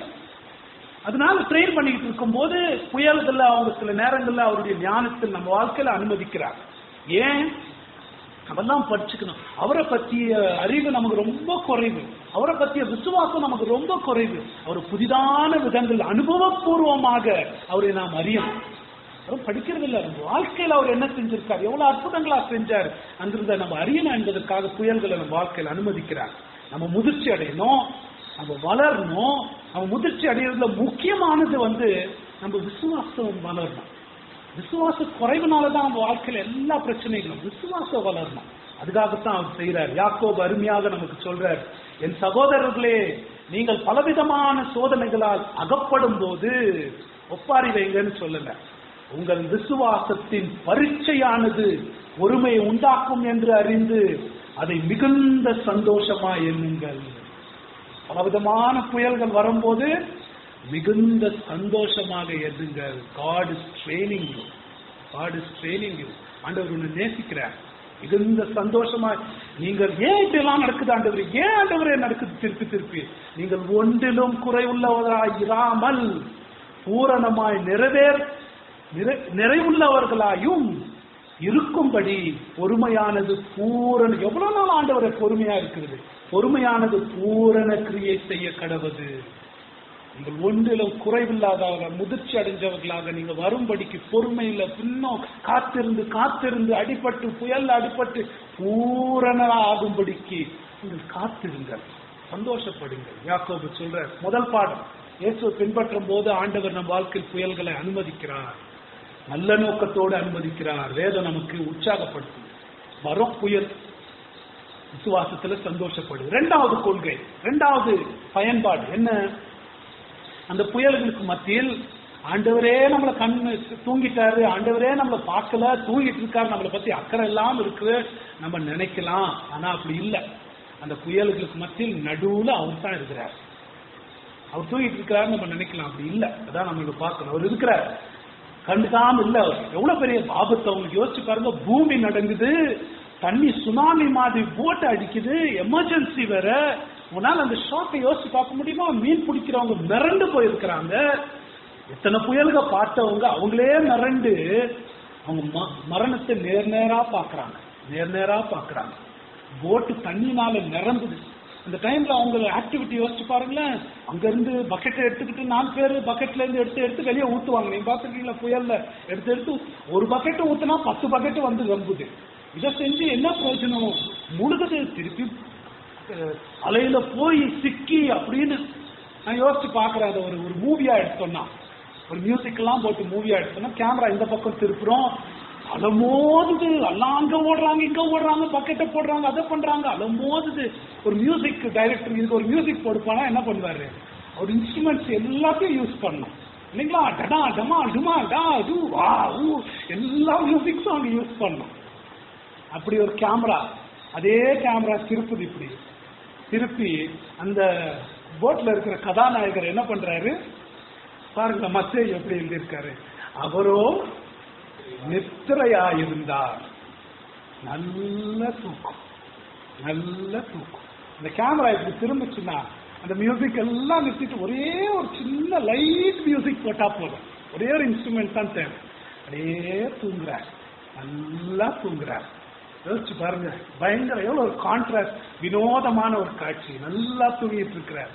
அதனால ட்ரெயின் பண்ணிக்கிட்டு இருக்கும்போது புயல்கள்ல அவங்க சில நேரங்கள்ல அவருடைய ஞானத்தில் நம்ம வாழ்க்கையில அனுமதிக்கிறார் ஏன் அதெல்லாம் படிச்சுக்கணும் அவரை பற்றிய அறிவு நமக்கு ரொம்ப குறைவு அவரை பற்றிய விசுவாசம் நமக்கு ரொம்ப குறைவு அவர் புதிதான விதங்கள் அனுபவபூர்வமாக அவரை நாம் அறியணும் அவரும் படிக்கிறது இல்ல நம்ம வாழ்க்கையில அவர் என்ன செஞ்சிருக்காரு எவ்வளவு அற்புதங்களா செஞ்சார் அங்கிருந்த நம்ம அறியணும் என்பதற்காக புயல்களை நம்ம வாழ்க்கையில அனுமதிக்கிறார் நம்ம முதிர்ச்சி அடையணும் நம்ம வளரணும் நம்ம முதிர்ச்சி அடையிறதுல முக்கியமானது வந்து நம்ம விசுவாசம் வளரணும் விசுவாச குறைவுனால தான் நம்ம வாழ்க்கையில எல்லா பிரச்சனைகளும் விசுவாசம் வளரணும் அதுக்காகத்தான் அவர் செய்யறார் யாக்கோபு அருமையாக நமக்கு சொல்றார் என் சகோதரர்களே நீங்கள் பலவிதமான சோதனைகளால் அகப்படும் போது ஒப்பாரி வைங்கன்னு சொல்லல உங்கள் விசுவாசத்தின் பரீட்சையானது பொறுமையை உண்டாக்கும் என்று அறிந்து அதை மிகுந்த சந்தோஷமா எண்ணுங்கள் பலவிதமான புயல்கள் வரும்போது மிகுந்த சந்தோஷமாக எண்ணுங்கள் God is training you God is training you ஆண்டவர் உன்னை நேசிக்கிறார் மிகுந்த சந்தோஷமா நீங்கள் ஏன் இப்படிலாம் நடக்குது ஆண்டவர் ஏன் ஆண்டவரே நடக்குது திருப்பி திருப்பி நீங்கள் ஒன்றிலும் குறைவுள்ளவராய் இராமல் பூரணமாய் நிறைவேர் நிறை- நிறைவுள்ளவர்களாயும் இருக்கும்படி பொறுமையானது பூரண எவ்வளவு நாள் ஆண்டவரை பொறுமையா இருக்கிறது பொறுமையானது பூரண கிரியை செய்ய கடவுது நீங்கள் ஒன்றிலும் குறைவில்லாதவர்கள் முதிர்ச்சி அடைஞ்சவர்களாக நீங்க வரும்படிக்கு பொறுமையில பின்னும் காத்திருந்து காத்திருந்து அடிபட்டு புயல்ல அடிபட்டு பூரண ஆகும்படிக்கு நீங்கள் காத்திருங்கள் சந்தோஷப்படுங்கள் யாக்கோபு சொல்ற முதல் பாடம் இயேசுவை பின்பற்றும் போது ஆண்டவர் நம் வாழ்க்கையில் புயல்களை அனுமதிக்கிறார் நல்ல நோக்கத்தோடு அனுமதிக்கிறார் வேதம் நமக்கு உற்சாகப்படுத்தும் வரும் புயல் விசுவாசத்துல சந்தோஷப்படு இரண்டாவது கொள்கை இரண்டாவது பயன்பாடு என்ன அந்த புயல்களுக்கு மத்தியில் ஆண்டவரே நம்மளை கண் தூங்கிட்டாரு ஆண்டவரே நம்மளை பார்க்கல தூங்கிட்டு இருக்காரு நம்மளை பத்தி அக்கறை இல்லாம இருக்கு நம்ம நினைக்கலாம் ஆனா அப்படி இல்லை அந்த புயல்களுக்கு மத்தியில் நடுவுல அவர் தான் இருக்கிறார் அவர் தூங்கிட்டு இருக்கிறாரு நம்ம நினைக்கலாம் அப்படி இல்ல அதான் நம்ம இங்க பார்க்கணும் அவர் இருக்கிறார் கண்டுக்காம இல்ல அவர் எவ்வளவு பெரிய ஆபத்து அவங்களுக்கு யோசிச்சு பாருங்க பூமி நடங்குது தண்ணி சுனாமி மாதிரி போட்டு அடிக்குது எமர்ஜென்சி வேற உன்னால அந்த ஷாக்கை யோசிச்சு பார்க்க முடியுமா மீன் பிடிக்கிறவங்க மிரண்டு போயிருக்கிறாங்க எத்தனை புயல்க பார்த்தவங்க அவங்களே மிரண்டு அவங்க ம- மரணத்தை நேர் நேரா பாக்குறாங்க நேர் நேரா பாக்குறாங்க போட்டு தண்ணினால நிரம்புது அந்த டைம்ல அவங்க ஆக்டிவிட்டி யோசிச்சு பாருங்களேன் அங்க இருந்து பக்கெட்டை எடுத்துக்கிட்டு நாலு பேர் பக்கெட்ல இருந்து எடுத்து எடுத்து வெளியே ஊத்துவாங்க நீங்க பாத்துருக்கீங்களா புயல்ல எடுத்து எடுத்து ஒரு பக்கெட் ஊத்துனா பத்து பக்கெட் வந்து நம்புது இதை செஞ்சு என்ன பிரயோஜனம் முழுகுது திருப்பி அஹ், அலையில போய் சிக்கி அப்படின்னு நான் யோசிச்சு பாக்குறேன் அதை ஒரு ஒரு மூவியா எடுத்தோம்னா ஒரு மியூசிக் எல்லாம் போட்டு மூவியா எடுத்தோம்னா கேமரா இந்த பக்கம் திருப்புறோம் அலமோதுது எல்லாம் அங்க ஓடுறாங்க இங்க ஓடுறாங்க பக்கெட்டை போடுறாங்க அதை பண்றாங்க அலமோதுது ஒரு மியூசிக் டைரக்டர் இதுக்கு ஒரு மியூசிக் போடுப்பானா என்ன பண்ணுவாரு அவர் இன்ஸ்ட்ருமெண்ட்ஸ் எல்லாத்தையும் யூஸ் பண்ணணும் இல்லைங்களா டடா டமா டுமா டா டு வா ஊ எல்லா மியூசிக்ஸும் அங்க யூஸ் பண்ணணும் அப்படி ஒரு கேமரா அதே கேமரா திருப்புது இப்படி திருப்பி அந்த போட்ல இருக்கிற கதாநாயகர் என்ன பண்றாரு பாருங்க மத்தே எப்படி எழுதியிருக்காரு அவரோ நித்திரையா இருந்தார் நல்ல தூக்கம் நல்ல தூக்கம் இந்த கேமரா இப்படி திரும்பிச்சுன்னா அந்த மியூசிக் எல்லாம் நிறுத்திட்டு ஒரே ஒரு சின்ன லைட் மியூசிக் போட்டா போதும் ஒரே ஒரு இன்ஸ்ட்ருமெண்ட் தான் தேவை அப்படியே தூங்குறார் நல்லா தூங்குறார் யோசிச்சு பாருங்க பயங்கர எவ்வளவு ஒரு கான்ட்ராஸ்ட் வினோதமான ஒரு காட்சி நல்லா தூங்கிட்டு இருக்கிறார்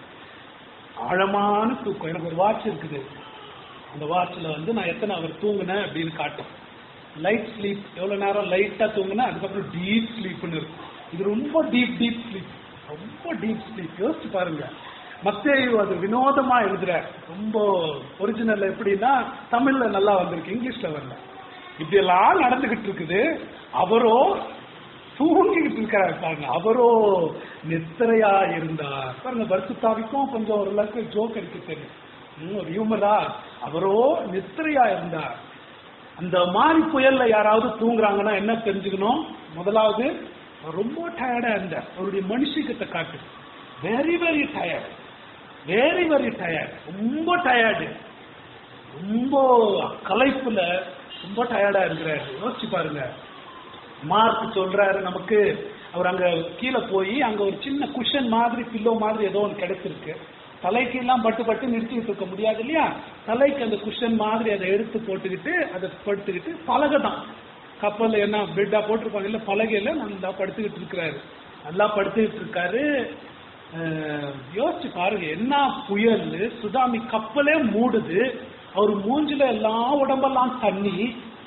ஆழமான தூக்கம் எனக்கு ஒரு வாட்ச் இருக்குது அந்த வாட்ச்ல வந்து நான் எத்தனை அவர் தூங்கினேன் அப்படின்னு காட்டும் லைட் ஸ்லீப் எவ்வளவு நேரம் லைட்டா தூங்கினேன் அதுக்கப்புறம் டீப் ஸ்லீப்னு இருக்கும் இது ரொம்ப டீப் டீப் ஸ்லீப் ரொம்ப டீப் ஸ்லீப் யோசிச்சு பாருங்க மத்தேயு அது வினோதமா எழுதுறார் ரொம்ப ஒரிஜினல் எப்படின்னா தமிழ்ல நல்லா வந்திருக்கு இங்கிலீஷ்ல வரல இப்படி எல்லாம் நடந்துகிட்டு இருக்குது அவரோ தூங்கிக்கிட்டு இருக்காரு பாருங்க அவரோ நித்திரையா இருந்தார் பாருங்க பர்சுத்தாவிக்கும் கொஞ்சம் ஒரு அளவுக்கு ஜோக் அடிக்க தெரியும் ம், ஒரு ஹியூமரா அவரோ நித்திரையா இருந்தார் அந்த மாதிரி புயல்ல யாராவது தூங்குறாங்கன்னா என்ன தெரிஞ்சுக்கணும் முதலாவது அவர் ரொம்ப டயர்டா இருந்தார் அவருடைய மனுஷிக்கத்தை காட்டு very very tired very very tired ரொம்ப டயர்டு ரொம்ப களைப்புல ரொம்ப டயர்டா இருக்கிறாரு யோசிச்சு பாருங்க மார்க் சொல்றாரு நமக்கு அவர் அங்க கீழே போய் அங்க ஒரு சின்ன குஷன் மாதிரி பில்லோ மாதிரி ஏதோ ஒன்று கிடைச்சிருக்கு தலைக்கு எல்லாம் பட்டு பட்டு நிறுத்திட்டு இருக்க முடியாது இல்லையா தலைக்கு அந்த குஷன் மாதிரி அதை எடுத்து போட்டுக்கிட்டு அதை படுத்துக்கிட்டு பலகை தான் கப்பல்ல என்ன பெட்டா போட்டிருப்பாங்க இல்ல பலகையில நல்லா படுத்துக்கிட்டு இருக்கிறாரு நல்லா படுத்துக்கிட்டு இருக்காரு அஹ், யோசிச்சு பாருங்க என்ன புயல் சுதாமி கப்பலே மூடுது அவர் மூஞ்சில எல்லா உடம்பெல்லாம் தண்ணி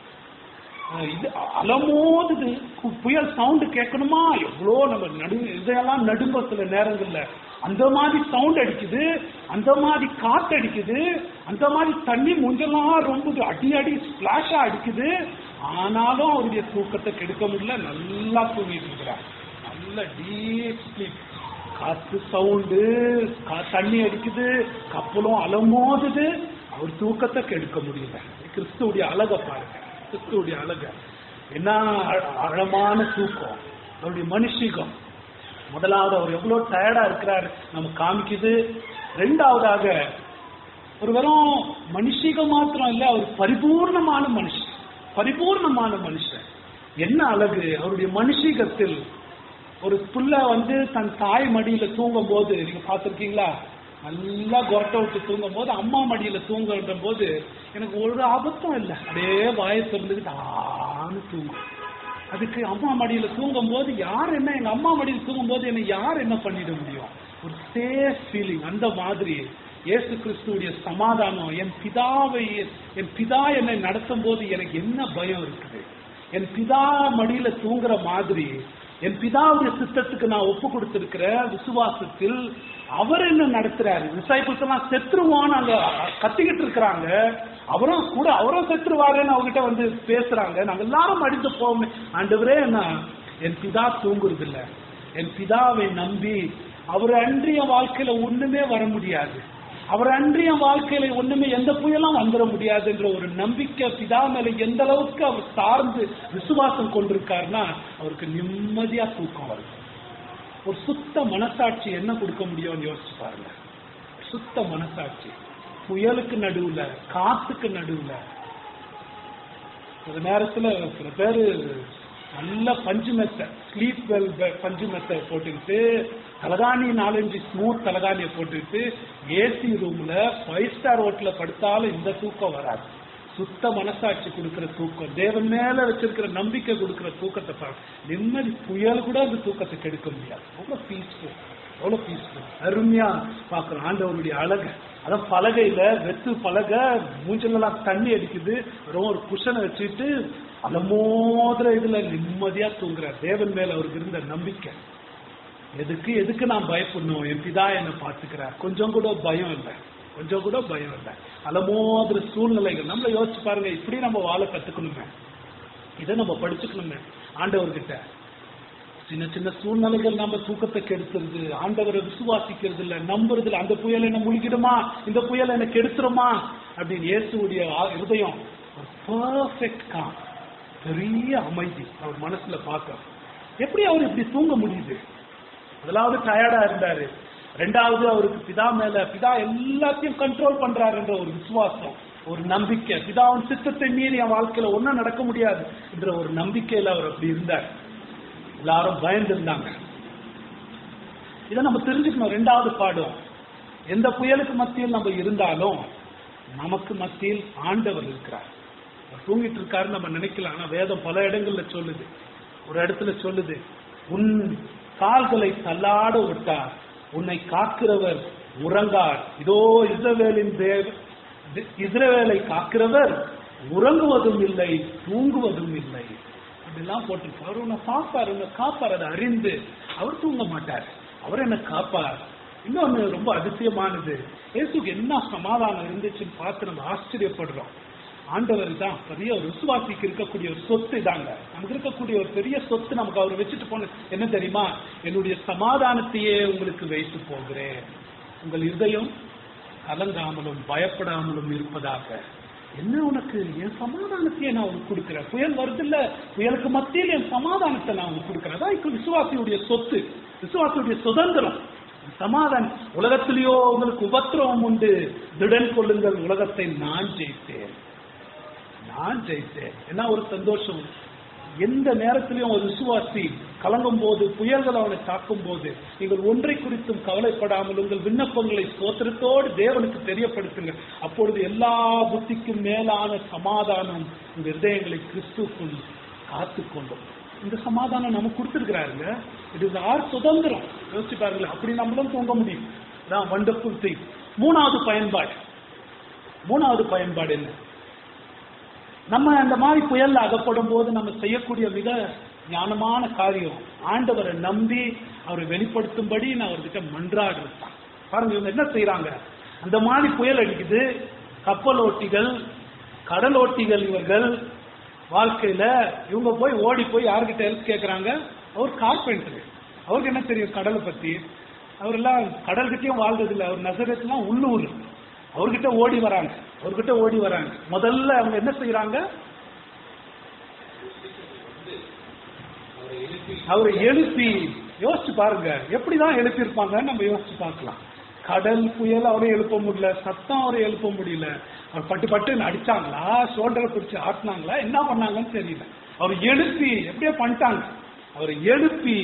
அஹ் இது அலமோதுது கு- புயல் சவுண்டு கேட்கணுமா எவ்வளோ நம்ம நடு இதெல்லாம் நடுங்க சில நேரங்கள்ல அந்த மாதிரி சவுண்ட் அடிக்குது அந்த மாதிரி காத்து அடிக்குது அந்த மாதிரி தண்ணி மூஞ்செல்லாம் ரொம்ப அடி அடி ஸ்பிளாஷா அடிக்குது ஆனாலும் அவருடைய தூக்கத்தை கெடுக்க முடியல நல்லா தூங்கிட்டு இருக்கிறார் நல்ல டீப் ஸ்லீப் காத்து சவுண்டு தண்ணி அடிக்குது கப்பலும் அலமோதுது அவர் தூக்கத்தை கெடுக்க முடியல கிறிஸ்துவுடைய அழகை பாருங்க கிறிஸ்துவுடைய அழக என்ன ஆழ- ஆழமான தூக்கம் அவருடைய மனுஷிகம் முதலாவது அவர் எவ்வளவு டயர்டா இருக்கிறார் நம்ம காமிக்குது ரெண்டாவதாக ஒரு வெறும் மனுஷிகம் மாத்திரம் இல்ல அவர் பரிபூர்ணமான மனுஷன் பரிபூர்ணமான மனுஷன் என்ன அழகு அவருடைய மனுஷிகத்தில் ஒரு புள்ள வந்து தன் தாய் மடியில தூங்கும் போது நீங்க பார்த்திருக்கீங்களா நல்லா கொரட்டை விட்டு தூங்கும் போது அம்மா மடியில தூங்குற போது எனக்கு ஒரு ஆபத்தும் இல்லை அப்படியே வாயை திறந்துக்கிட்டு ஆன்னு தூங்கும் அதுக்கு அம்மா மடியில தூங்கும் போது யார் என்ன எங்க அம்மா மடியில தூங்கும் போது என்னை யார் என்ன பண்ணிட முடியும் ஒரு சேஃப் ஃபீலிங் அந்த மாதிரி இயேசு கிறிஸ்துவுடைய சமாதானம் என் பிதாவை என் பிதா என்னை நடத்தும் போது எனக்கு என்ன பயம் இருக்குது என் பிதா மடியில தூங்குற மாதிரி என் பிதாவுடைய சித்தத்துக்கு நான் ஒப்பு கொடுத்திருக்கிற விசுவாசத்தில் அவர் என்ன நடத்துறாரு டிசைபிள்ஸ் எல்லாம் செத்துருவான்னு அங்க கத்திக்கிட்டு இருக்கிறாங்க அவரும் கூட அவரும் செத்துருவாருன்னு அவர்கிட்ட வந்து பேசுறாங்க நாங்க எல்லாரும் அடித்து போவோமே ஆண்டவரே என்ன என் பிதா தூங்குறது இல்ல என் பிதாவை நம்பி அவர் அன்றிய வாழ்க்கையில ஒண்ணுமே வர முடியாது அவர் அன்றிய வாழ்க்கையில ஒண்ணுமே எந்த புயலும் வந்துட முடியாதுன்ற ஒரு நம்பிக்கை பிதா மேல எந்த அளவுக்கு அவர் சார்ந்து விசுவாசம் கொண்டிருக்காருன்னா அவருக்கு நிம்மதியா தூக்கம் வருது ஒரு சுத்த மனசாட்சி என்ன கொடுக்க முடியும்னு யோசிச்சு பாருங்க சுத்த மனசாட்சி புயலுக்கு நடுவுல காத்துக்கு நடுவுல ஒரு நேரத்துல சில பேரு நல்ல பஞ்சு மெத்தை ஸ்லீப் வெல் பஞ்சு மெத்தை போட்டுக்கிட்டு தலகாணி நாலஞ்சு ஸ்மூத் தலகாணியை போட்டுக்கிட்டு ஏசி ரூம்ல ஃபைவ் ஸ்டார் ஹோட்டல்ல படுத்தாலும் இந்த தூக்கம் வராது சுத்த மனசாட்சி கொடுக்கிற தூக்கம் தேவன் மேல வச்சிருக்கிற நம்பிக்கை கொடுக்கிற தூக்கத்தை பாரு நிம்மதி புயல் கூட அந்த தூக்கத்தை கெடுக்க முடியாது அவ்வளவு பீஸ்ஃபுல் அவ்வளவு பீஸ்ஃபுல் அருமையா பாக்குறோம் ஆண்டவருடைய அழகை அதான் பலகையில வெத்து பலகை மூஞ்சலெல்லாம் தண்ணி அடிக்குது வெறும் ஒரு குஷனை வச்சுட்டு அலமோதுற இதுல நிம்மதியா தூங்குறார் தேவன் மேல அவருக்கு இருந்த நம்பிக்கை எதுக்கு எதுக்கு நான் பயப்படணும் என் பிதா என்னை பார்த்துக்கிறார் கொஞ்சம் கூட பயம் இல்லை கொஞ்சம் கூட பயம் இல்லை அலமோதுற சூழ்நிலைகள் நம்மள யோசிச்சு பாருங்க இப்படி நம்ம வாழ கத்துக்கணுமே இதை நம்ம படிச்சுக்கணுமே ஆண்டவர்கிட்ட சின்ன சின்ன சூழ்நிலைகள் நம்ம தூக்கத்தை கெடுத்துருது ஆண்டவரை விசுவாசிக்கிறது இல்ல நம்புறது இல்ல அந்த புயல் என்ன முழுகிடுமா இந்த புயல் என்ன கெடுத்துருமா அப்படின்னு இயேசுடைய ஆ- இருதயம் ஒரு பர்ஃபெக்ட் காம் பெரிய அமைதி அவர் மனசுல பார்க்க எப்படி அவர் இப்படி தூங்க முடியுது முதலாவது டயர்டா இருந்தாரு ரெண்டாவது அவருக்கு பிதா மேல பிதா எல்லாத்தையும் கண்ட்ரோல் பண்றாருன்ற ஒரு விசுவாசம் ஒரு நம்பிக்கை பிதாவின் சித்தத்தை மீறி என் வாழ்க்கையில ஒன்றும் நடக்க முடியாது என்ற ஒரு நம்பிக்கையில அவர் அப்படி இருந்தார் எல்லாரும் பயந்து இருந்தாங்க இதை நம்ம தெரிஞ்சுக்கணும் ரெண்டாவது பாடம் எந்த புயலுக்கு மத்தியில் நம்ம இருந்தாலும் நமக்கு மத்தியில் ஆண்டவர் இருக்கிறார் அவர் தூங்கிட்டு இருக்காருன்னு நம்ம நினைக்கலாம் ஆனா வேதம் பல இடங்கள்ல சொல்லுது ஒரு இடத்துல சொல்லுது உன் கால்களை தள்ளாட விட்டார் உன்னை காக்கிறவர் உறங்கார் இதோ இஸ்ரவேலின் தேவ இஸ்ரவேலை காக்கிறவர் உறங்குவதும் இல்லை தூங்குவதும் இல்லை அப்படிலாம் போட்டிருக்கு அவர் உன்னை காப்பார் உன்னை காப்பார் அதை அறிந்து அவர் தூங்க மாட்டார் அவர் என்ன காப்பார் இன்னொன்னு ரொம்ப அதிசயமானது இயேசுக்கு என்ன சமாதானம் இருந்துச்சுன்னு பார்த்து நம்ம ஆச்சரியப்படுறோம் ஆண்டவர் தான் பெரிய ஒரு விசுவாசிக்கு இருக்கக்கூடிய ஒரு சொத்து தாங்க நமக்கு இருக்கக்கூடிய ஒரு பெரிய சொத்து நமக்கு அவர் வச்சுட்டு போன என்ன தெரியுமா என்னுடைய சமாதானத்தையே உங்களுக்கு வைத்து போகிறேன் உங்கள் இருதயம் கலங்காமலும் பயப்படாமலும் இருப்பதாக என்ன உனக்கு என் சமாதானத்தையே நான் உனக்கு கொடுக்கிறேன் புயல் வருது இல்ல புயலுக்கு மத்தியில் என் சமாதானத்தை நான் உனக்கு கொடுக்கிறேன் அதான் இப்ப விசுவாசியுடைய சொத்து விசுவாசியுடைய சுதந்திரம் சமாதானம் உலகத்திலேயோ உங்களுக்கு உபத்திரவம் உண்டு திடன் கொள்ளுங்கள் உலகத்தை நான் ஜெயித்தேன் நான் ஜெயித்தேன் என்ன ஒரு சந்தோஷம் எந்த நேரத்திலையும் ஒரு விசுவாசி கலங்கும் போது புயல்கள் அவனை தாக்கும் போது நீங்கள் ஒன்றை குறித்தும் கவலைப்படாமல் உங்கள் விண்ணப்பங்களை சோத்திரத்தோடு தேவனுக்கு தெரியப்படுத்துங்க அப்பொழுது எல்லா புத்திக்கும் மேலான சமாதானம் உங்க இருதயங்களை கிறிஸ்துக்குள் காத்துக்கொள்ளும் இந்த சமாதானம் நமக்கு கொடுத்துருக்கிறாருங்க இது ஆர் சுதந்திரம் யோசிச்சு பாருங்களேன் அப்படி நம்மளும் தூங்க முடியும் தான் வண்டர்ஃபுல் திங் மூணாவது பயன்பாடு மூணாவது பயன்பாடு என்ன நம்ம அந்த மாதிரி புயல்ல அகப்படும் போது நம்ம செய்யக்கூடிய மிக ஞானமான காரியம் ஆண்டவரை நம்பி அவரை வெளிப்படுத்தும்படி நான் அவர்கிட்ட மன்றாடுறது தான் பாருங்க இவங்க என்ன செய்யறாங்க அந்த மாதிரி புயல் அடிக்குது கப்பல் ஓட்டிகள் கடல் ஓட்டிகள் இவர்கள் வாழ்க்கையில இவங்க போய் ஓடி போய் யார்கிட்ட ஹெல்ப் கேட்கறாங்க அவர் கார்பெண்டர் அவருக்கு என்ன தெரியும் கடலை பத்தி அவரெல்லாம் கடல்கிட்டயும் வாழ்றது இல்லை அவர் நசரத்துலாம் உள்ளூர் அவர்கிட்ட ஓடி வராங்க அவர்கிட்ட ஓடி வராங்க முதல்ல அவங்க என்ன செய்யறாங்க அவரை எழுப்பி யோசிச்சு பாருங்க எப்படிதான் எழுப்பியிருப்பாங்கன்னு நம்ம யோசிச்சு பார்க்கலாம் கடல் புயல் அவரை எழுப்ப முடியல சத்தம் அவரை எழுப்ப முடியல அவர் பட்டு பட்டுன்னு அடிச்சாங்களா ஷோல்டரை பிடிச்சி ஆட்டினாங்களா என்ன பண்ணாங்கன்னு தெரியல அவர் எழுப்பி எப்படியோ பண்ணிட்டாங்க அவரை எழுப்பி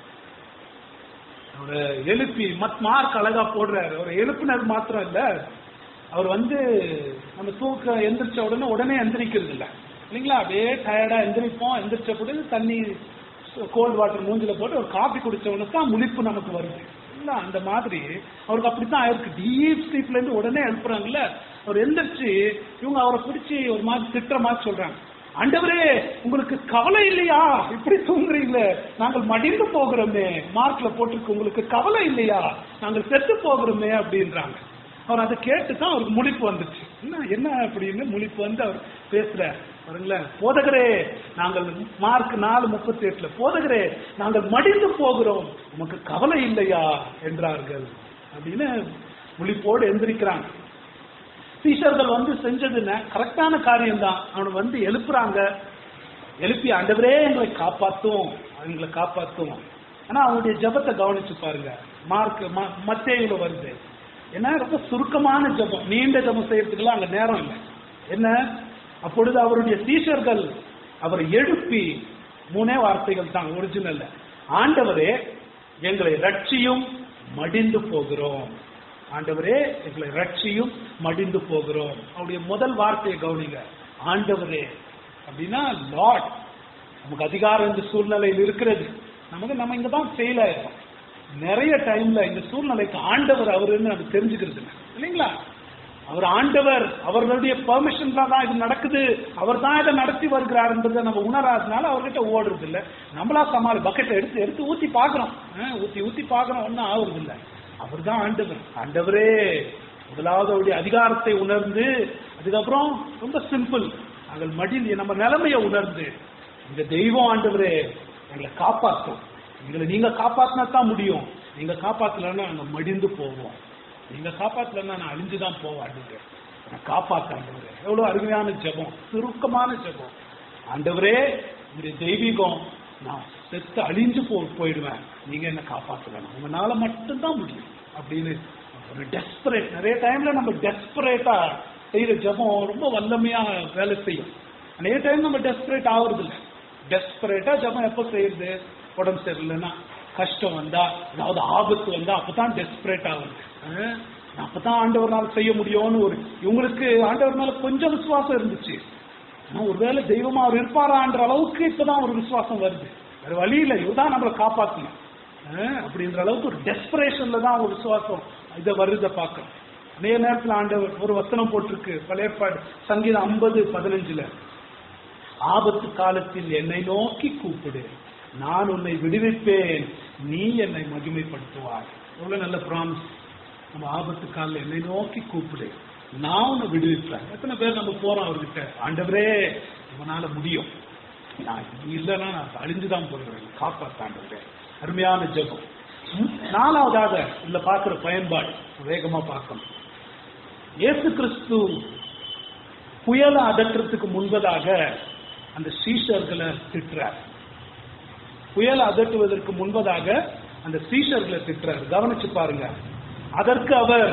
அவரை எழுப்பி மத் மார்க் அழகா போடுறாரு அவரை எழுப்பினது மாத்திரம் இல்ல அவர் வந்து நம்ம தூக்க எந்திரிச்ச உடனே உடனே எந்திரிக்கிறது இல்ல இல்லைங்களா அப்படியே டயர்டா எந்திரிப்போம் எந்திரிச்ச பிறகு தண்ணி கோல்ட் வாட்டர் மூஞ்சில போட்டு ஒரு காபி குடிச்ச உடனே தான் முழிப்பு நமக்கு வருது இல்ல அந்த மாதிரி அவருக்கு அப்படித்தான் ஆயிருக்கு டீப் ஸ்லீப்ல இருந்து உடனே எழுப்புறாங்கல்ல அவர் எந்திரிச்சு இவங்க அவரை பிடிச்சி ஒரு மாதிரி திட்டுற மாதிரி சொல்றாங்க ஆண்டவரே உங்களுக்கு கவலை இல்லையா இப்படி தூங்குறீங்களே நாங்கள் மடிந்து போகிறோமே மார்க்ல போட்டிருக்கு உங்களுக்கு கவலை இல்லையா நாங்கள் செத்து போகிறோமே அப்படின்றாங்க அவர் அதை கேட்டு தான் அவருக்கு முழிப்பு வந்துச்சு என்ன என்ன அப்படின்னு முழிப்பு வந்து அவர் பேசுறார் பாருங்களேன் போதகரே நாங்கள் மார்க் நாலு முப்பத்தி எட்டுல போதகரே நாங்கள் மடிந்து போகிறோம் உமக்கு கவலை இல்லையா என்றார்கள் அப்படின்னு முழிப்போடு எந்திரிக்கிறாங்க டீச்சர்கள் வந்து செஞ்சது கரெக்டான காரியம் தான் அவனை வந்து எழுப்புறாங்க எழுப்பி ஆண்டவரே எங்களை காப்பாத்தும் எங்களை காப்பாத்தும் ஆனா அவனுடைய ஜபத்தை கவனிச்சு பாருங்க மார்க் மத்தேயில வருது ஏன்னா ரொம்ப சுருக்கமான ஜபம் நீண்ட ஜபம் செய்யறதுக்குலாம் அங்க நேரம் இல்லை என்ன அப்பொழுது அவருடைய சீஷர்கள் அவரை எழுப்பி மூணே வார்த்தைகள் தான் ஒரிஜினல் ஆண்டவரே எங்களை ரட்சியும் மடிந்து போகிறோம் ஆண்டவரே எங்களை ரட்சியும் மடிந்து போகிறோம் அவருடைய முதல் வார்த்தையை கவனிங்க ஆண்டவரே அப்படின்னா லார்ட் நமக்கு அதிகாரம் இந்த சூழ்நிலையில் இருக்கிறது நமக்கு நம்ம இங்க தான் ஃபெயில் ஆயிருக்கோம் நிறைய டைம்ல இந்த சூழ்நிலைக்கு ஆண்டவர் அவருன்னு நம்ம தெரிஞ்சுக்கிறது இல்லை இல்லைங்களா அவர் ஆண்டவர் அவர்களுடைய பெர்மிஷன் தான் இது நடக்குது அவர் தான் இதை நடத்தி வருகிறாருன்றதை நம்ம உணராதனால அவர்கிட்ட ஓடுறது இல்லை நம்மளா சமாளி பக்கெட்டை எடுத்து எடுத்து ஊத்தி பாக்குறோம் ஊத்தி ஊத்தி பாக்குறோம் ஒன்றும் ஆகுறது இல்லை அவர் தான் ஆண்டவர் ஆண்டவரே முதலாவது அவருடைய அதிகாரத்தை உணர்ந்து அதுக்கப்புறம் ரொம்ப சிம்பிள் நாங்கள் மடியில் நம்ம நிலைமையை உணர்ந்து இந்த தெய்வம் ஆண்டவரே எங்களை காப்பாற்றும் எங்களை நீங்க காப்பாத்தினா தான் முடியும் நீங்க காப்பாத்தலன்னா நாங்க மடிந்து போவோம் நீங்க காப்பாத்தலன்னா நான் அழிஞ்சுதான் போவேன் ஆண்டவரே நான் காப்பாத்த ஆண்டவரே எவ்வளவு அருமையான ஜெபம் சுருக்கமான ஜெபம் ஆண்டவரே உங்களுடைய தெய்வீகம் நான் செத்து அழிஞ்சு போ போயிடுவேன் நீங்க என்ன காப்பாத்தணும் உங்களால மட்டும்தான் முடியும் அப்படின்னு ஒரு டெஸ்பரேட் நிறைய டைம்ல நம்ம டெஸ்பரேட்டா செய்யற ஜபம் ரொம்ப வல்லமையா வேலை செய்யும் நிறைய டைம் நம்ம டெஸ்பரேட் ஆகுறது இல்லை டெஸ்பரேட்டா ஜபம் எப்போ செய்யறது உடம்பு சரியில்லைன்னா கஷ்டம் வந்தா ஏதாவது ஆபத்து வந்தா அப்பதான் டெஸ்பரேட் ஆகுது அஹ் அப்பதான் ஆண்டவர்னால செய்ய முடியும்னு ஒரு இவங்களுக்கு ஆண்டவர்னால கொஞ்சம் விசுவாசம் இருந்துச்சு ஆனா ஒருவேளை தெய்வமா அவர் இருப்பாரான்ற அளவுக்கு இப்பதான் ஒரு விசுவாசம் வருது வேற வழி இல்லை இவர் தான் நம்மளை காப்பாத்தணும் அஹ் அப்படின்ற அளவுக்கு ஒரு டெஸ்பரேஷன்ல தான் ஒரு விசுவாசம் இதை வருதை பார்க்கணும் அநேக நேரத்தில் ஆண்டவர் ஒரு வசனம் போட்டிருக்கு பழைய ஏற்பாடு சங்கீதம் ஐம்பது பதினஞ்சுல ஆபத்து காலத்தில் என்னை நோக்கி கூப்பிடு நான் உன்னை விடுவிப்பேன் நீ என்னை மகிமைப்படுத்துவாய் எவ்வளவு நல்ல ப்ராமிஸ் நம்ம ஆபத்து காலில் என்னை நோக்கி கூப்பிடு நான் உன்னை விடுவிப்பேன் எத்தனை பேர் நம்ம போறோம் அவர்கிட்ட ஆண்டவரே இவனால முடியும் நான் நீ இல்லைன்னா நான் அழிஞ்சுதான் போடுறேன் காப்பாத்த ஆண்டவரே அருமையான ஜெபம் ம், நாலாவதாக இதுல பார்க்கிற பயன்பாடு வேகமா பார்க்கணும் இயேசு கிறிஸ்து புயலை அதட்டுறதுக்கு முன்பதாக அந்த சீஷர்களை திட்டுறார் புயலை அதட்டுவதற்கு முன்பதாக அந்த சீஷர்களை திட்டுறார் கவனிச்சு பாருங்க அதற்கு அவர்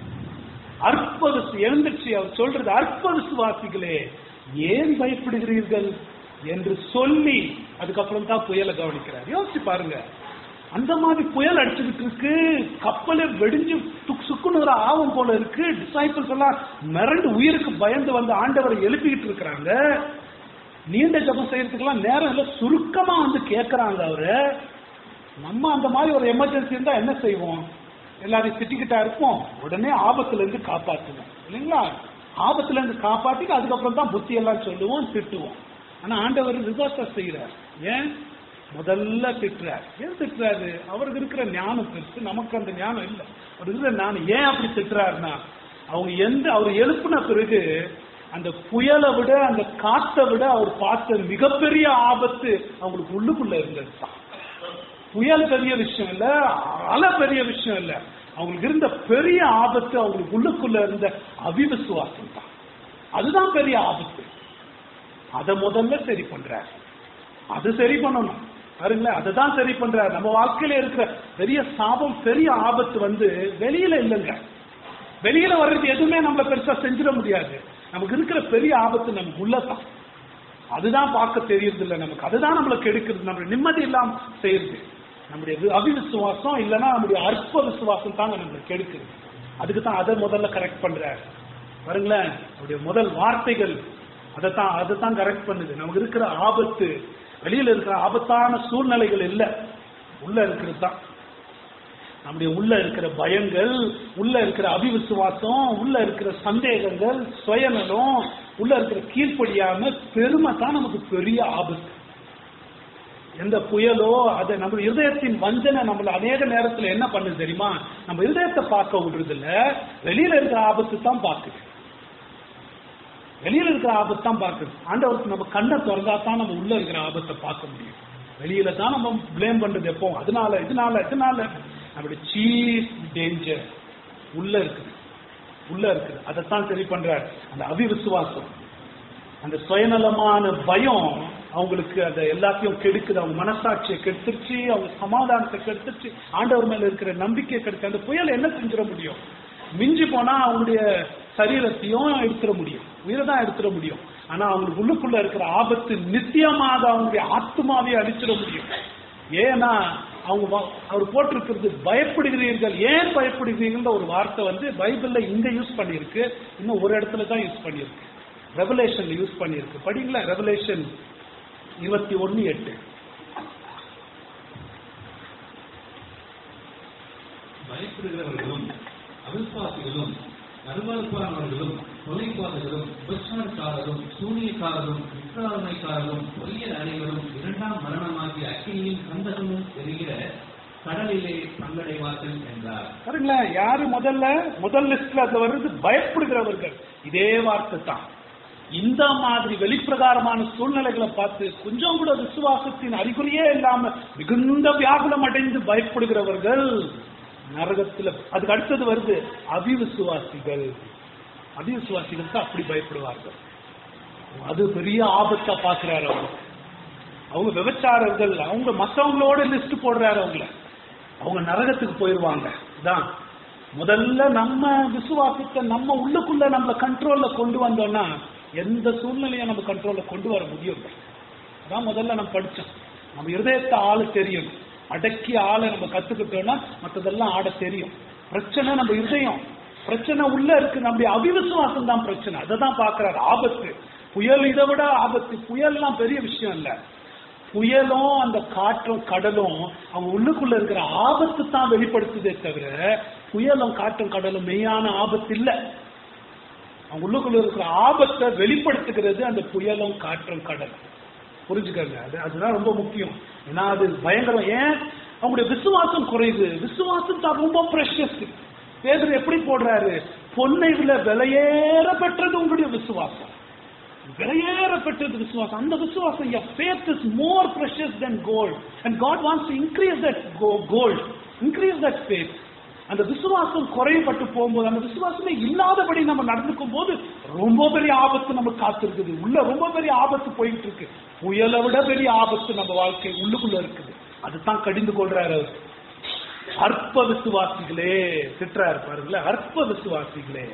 அற்ப விசு- எழுந்துச்சு அவர் சொல்றது அற்ப விசுவாசிகளே ஏன் பயப்படுகிறீர்கள் என்று சொல்லி அதுக்கப்புறம் தான் புயலை கவனிக்கிறார் யோசிச்சு பாருங்க அந்த மாதிரி புயல் அடிச்சுக்கிட்டு இருக்கு கப்பலே வெடிஞ்சு துக் சுக்குனுற ஆவம் போல இருக்கு டிசைபிள்ஸ் எல்லாம் மிரண்டு உயிருக்கு பயந்து வந்து ஆண்டவரை எழுப்பிக்கிட்டு இருக்கிறாங்க நீண்ட ஜபம் செய்யறதுக்கெல்லாம் நேரம் இல்லை சுருக்கமா வந்து கேட்கறாங்க அவரு நம்ம அந்த மாதிரி ஒரு எமர்ஜென்சி இருந்தா என்ன செய்வோம் எல்லாரையும் திட்டிக்கிட்டா இருப்போம் உடனே ஆபத்துல இருந்து காப்பாற்றுவோம் இல்லைங்களா ஆபத்துல இருந்து காப்பாத்திட்டு அதுக்கப்புறம் தான் புத்தி எல்லாம் சொல்லுவோம் திட்டுவோம் ஆனா ஆண்டவர் ரிவர்ஸா செய்யறார் ஏன் முதல்ல திட்டுறார் ஏன் திட்டுறாரு அவருக்கு இருக்கிற ஞானம் பெருசு நமக்கு அந்த ஞானம் இல்லை அவருக்கு இருக்கிற ஞானம் ஏன் அப்படி திட்டுறாருன்னா அவங்க எந்த அவர் எழுப்புன பிறகு அந்த புயலை விட அந்த காத்தை விட அவர் பார்த்த மிகப்பெரிய ஆபத்து அவங்களுக்கு உள்ளுக்குள்ள இருந்தது தான் புயல் பெரிய விஷயம் இல்ல அலை பெரிய விஷயம் இல்ல அவங்களுக்கு இருந்த பெரிய ஆபத்து அவங்களுக்கு உள்ளுக்குள்ள இருந்த அவிவிசுவாசம் தான் அதுதான் பெரிய ஆபத்து அதை முதல்ல சரி பண்றார் அது சரி பண்ணணும் பாருங்களேன் அதை தான் சரி பண்றார் நம்ம வாழ்க்கையில இருக்கிற பெரிய சாபம் பெரிய ஆபத்து வந்து வெளியில இல்லைங்க வெளியில வர்றது எதுவுமே நம்மள பெருசா செஞ்சிட முடியாது நமக்கு இருக்கிற பெரிய ஆபத்து நமக்கு உள்ளதான் அதுதான் பார்க்க தெரியறது இல்லை நமக்கு அதுதான் நம்மள கெடுக்கிறது நம்ம நிம்மதி இல்லாம செய்யறது நம்முடைய வி- அவிவிசுவாசம் இல்லைன்னா நம்முடைய அற்ப விசுவாசம் தாங்க நம்மளை கெடுக்குது அதுக்கு தான் அதை முதல்ல கரெக்ட் பண்றார் பாருங்களேன் அவருடைய முதல் வார்த்தைகள் அதை தான் அதை தான் கரெக்ட் பண்ணுது நமக்கு இருக்கிற ஆபத்து வெளியில இருக்கிற ஆபத்தான சூழ்நிலைகள் இல்லை உள்ள இருக்கிறது தான் நம்முடைய உள்ள இருக்கிற பயங்கள் உள்ள இருக்கிற அபிவிசுவாசம் உள்ள இருக்கிற சந்தேகங்கள் சுயநலம் உள்ள இருக்கிற கீழ்ப்படியாம பெருமை தான் நமக்கு பெரிய ஆபத்து எந்த புயலோ அது நம்ம இருதயத்தின் வஞ்சனை நம்மள அநேக நேரத்துல என்ன பண்ணுது தெரியுமா நம்ம இருதயத்தை பார்க்க விடுறது இல்ல வெளியில இருக்கிற ஆபத்து தான் பார்க்குது வெளியில இருக்கிற ஆபத்து தான் பார்க்குது ஆண்டவருக்கு நம்ம கண்ணை திறந்தா தான் நம்ம உள்ள இருக்கிற ஆபத்தை பார்க்க முடியும் வெளியில தான் நம்ம ப்ளேம் பண்றது எப்போ அதனால இதனால இதனால நம்மளுடைய சீஃப் டேஞ்சர் உள்ள இருக்குது உள்ள இருக்குது அதைத்தான் சரி பண்றார் அந்த அவிவிசுவாசம் அந்த சுயநலமான பயம் அவங்களுக்கு அந்த எல்லாத்தையும் கெடுக்குது அவங்க மனசாட்சியை கெடுத்துருச்சு அவங்க சமாதானத்தை கெடுத்துருச்சு ஆண்டவர் மேல இருக்கிற நம்பிக்கை கெடுத்து அந்த புயல் என்ன செஞ்சிட முடியும் மிஞ்சி போனா அவங்களுடைய சரீரத்தையும் எடுத்துட முடியும் உயிரை தான் எடுத்துட முடியும் ஆனா அவங்களுக்கு உள்ளுக்குள்ள இருக்கிற ஆபத்து நித்தியமாக அவங்களுடைய ஆத்மாவை அழிச்சிட முடியும் ஏன்னா அவங்க வ- அவர் போட்டிருக்கிறது பயப்படுகிறீர்கள் ஏன் பயப்படுகிறீங்கன்ற ஒரு வார்த்தை வந்து பைபிள்ல இங்க யூஸ் பண்ணியிருக்கு இன்னும் ஒரு இடத்துல தான் யூஸ் பண்ணியிருக்கு ரெவலேஷன்ல யூஸ் பண்ணியிருக்கு படிங்களா ரெவலேஷன் இருபத்தி ஒன்னு எட்டு பயப்படுகிறவர்களும் அவிசுவாசிகளும் நறுமறுப்பானவர்களும் கொலைப்பாதர்களும் உபச்சாரக்காரரும் சூனியக்காரரும் விசாரணைக்காரரும் பொய்ய அறைகளும் இரண்டாம் மரணமாகிய அக்கினியின் கந்தகமும் எரிகிற கடலிலே பங்கடைவார்கள் என்றார் பாருங்களேன் யாரு முதல்ல முதல் லிஸ்ட்ல அதுல வர்றது பயப்படுகிறவர்கள் இதே வார்த்தை தான் இந்த மாதிரி வெளிப்பிரகாரமான சூழ்நிலைகளை பார்த்து கொஞ்சம் கூட விசுவாசத்தின் அறிகுறியே இல்லாம மிகுந்த வியாகுலம் அடைந்து பயப்படுகிறவர்கள் நரகத்துல அதுக்கு அடுத்தது வருது அபிவிசுவாசிகள் அபிவிசுவாசிகள் தான் அப்படி பயப்படுவார்கள் அது பெரிய ஆபத்தா பாக்குறாரு அவங்க அவங்க விபச்சாரர்கள் அவங்க மத்தவங்களோட லிஸ்ட் போடுறாரு அவங்கள அவங்க நரகத்துக்கு போயிருவாங்க இதான் முதல்ல நம்ம விசுவாசத்தை நம்ம உள்ளுக்குள்ள நம்ம கண்ட்ரோல்ல கொண்டு வந்தோம்னா எந்த சூழ்நிலையை நம்ம கண்ட்ரோல்ல கொண்டு வர முடியும் அதான் முதல்ல நம்ம படிச்சோம் நம்ம இருதயத்தை ஆளு தெரியும் அடக்கி ஆளை நம்ம கத்துக்கிட்டோம்னா மற்றதெல்லாம் ஆட தெரியும் பிரச்சனை நம்ம இருதயம் பிரச்சனை உள்ள இருக்கு நம்முடைய அவிவிசுவாசம் தான் பிரச்சனை அதை தான் பாக்குறாரு ஆபத்து புயல் இதை விட ஆபத்து புயல்லாம் பெரிய விஷயம் இல்ல புயலும் அந்த காற்றும் கடலும் அவங்க உள்ளுக்குள்ள இருக்கிற ஆபத்து தான் வெளிப்படுத்துதே தவிர புயலும் காற்றும் கடலும் மெய்யான ஆபத்து இல்ல அவங்க உள்ளுக்குள்ள இருக்கிற ஆபத்தை வெளிப்படுத்துகிறது அந்த புயலும் காற்றும் கடலும் புரிஞ்சுக்கங்க அது அதுதான் ரொம்ப முக்கியம் ஏன்னா அது பயங்கரம் ஏன் அவங்களுடைய விசுவாசம் குறைவு விசுவாசம் தான் ரொம்ப ப்ரெஷஸ் பேதர் எப்படி போடுறாரு பொன்னை விட விலையேற பெற்றது உங்களுடைய விசுவாசம் விலையேற பெற்றது விசுவாசம் அந்த விசுவாசம் your faith is more precious than gold and god wants to increase that go- gold increase that faith அந்த விசுவாசம் குறைபட்டு போகும்போது அந்த விசுவாசமே இல்லாதபடி நம்ம நடந்துக்கும் போது ரொம்ப பெரிய ஆபத்து நமக்கு காத்திருக்குது உள்ள ரொம்ப பெரிய ஆபத்து போயிட்டு இருக்கு புயலை விட பெரிய ஆபத்து நம்ம வாழ்க்கை உள்ளுக்குள்ள இருக்குது அதுதான் கடிந்து கொள்றாரு அவர் அற்ப விசுவாசிகளே திட்டுறாரு பாருங்களேன் அற்ப விசுவாசிகளே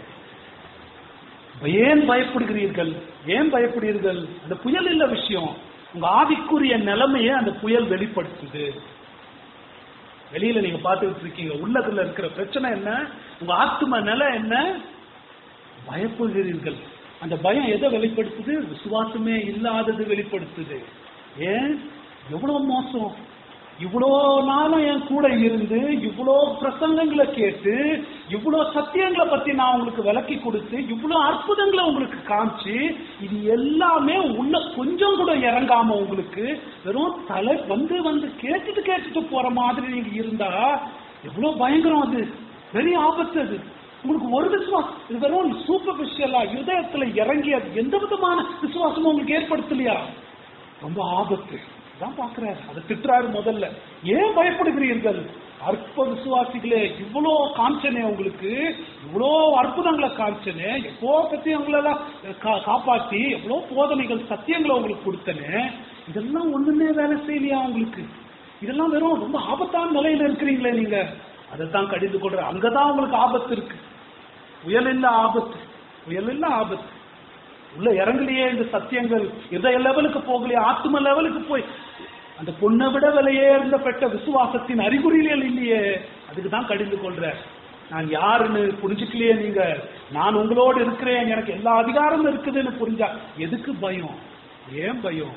ஏன் பயப்படுகிறீர்கள் ஏன் பயப்படுகிறீர்கள் அந்த புயல் இல்ல விஷயம் உங்க ஆவிக்குரிய நிலைமையை அந்த புயல் வெளிப்படுத்துது வெளியில நீங்க பார்த்துட்டு இருக்கீங்க உள்ளத்துல இருக்கிற பிரச்சனை என்ன உங்க ஆத்ம நிலை என்ன பயப்படுகிறீர்கள் அந்த பயம் எதை வெளிப்படுத்துது விசுவாசமே இல்லாதது வெளிப்படுத்துது ஏன் எவ்வளவு மோசம் இவ்வளோ நாளும் என் கூட இருந்து இவ்வளோ பிரசங்கங்களை கேட்டு இவ்வளோ சத்தியங்களை பத்தி நான் உங்களுக்கு விளக்கி கொடுத்து இவ்வளோ அற்புதங்களை உங்களுக்கு காமிச்சு இது எல்லாமே உள்ள கொஞ்சம் கூட இறங்காம உங்களுக்கு வெறும் தலை வந்து வந்து கேட்டுட்டு கேட்டுட்டு போற மாதிரி நீங்க இருந்தா எவ்வளவு பயங்கரம் அது பெரிய ஆபத்து அது உங்களுக்கு ஒரு விசுவாசம் இது வெறும் சூப்பர்ஃபிஷியலா இதயத்துல இறங்கி அது எந்த விதமான விசுவாசமும் உங்களுக்கு ஏற்படுத்தலையா ரொம்ப ஆபத்து தான் பாக்குறாரு அதை திட்டுறாரு முதல்ல ஏன் பயப்படுகிறீர்கள் அற்ப விசுவாசிகளே இவ்வளோ காமிச்சனே உங்களுக்கு இவ்வளோ அற்புதங்களை காமிச்சனே எவ்வளோ பத்தி உங்களெல்லாம் கா- காப்பாத்தி எவ்வளோ போதனைகள் சத்தியங்களை உங்களுக்கு கொடுத்தனே இதெல்லாம் ஒண்ணுமே வேலை செய்யலையா உங்களுக்கு இதெல்லாம் வெறும் ரொம்ப ஆபத்தான நிலையில இருக்கிறீங்களே நீங்க அதைத்தான் கடிந்து கொள்ற அங்கதான் உங்களுக்கு ஆபத்து இருக்கு புயல் இல்ல ஆபத்து புயல் இல்ல ஆபத்து உள்ள இறங்கலையே இந்த சத்தியங்கள் இதய லெவலுக்கு போகலையே ஆத்ம லெவலுக்கு போய் அந்த பொண்ணை விட விலையே இருந்த பெற்ற விசுவாசத்தின் அறிகுறிகள் இல்லையே அதுக்கு தான் கடிந்து கொள்ற நான் யாருன்னு புரிஞ்சுக்கலையே நீங்க நான் உங்களோடு இருக்கிறேன் எனக்கு எல்லா அதிகாரமும் இருக்குதுன்னு புரிஞ்சா எதுக்கு பயம் ஏன் பயம்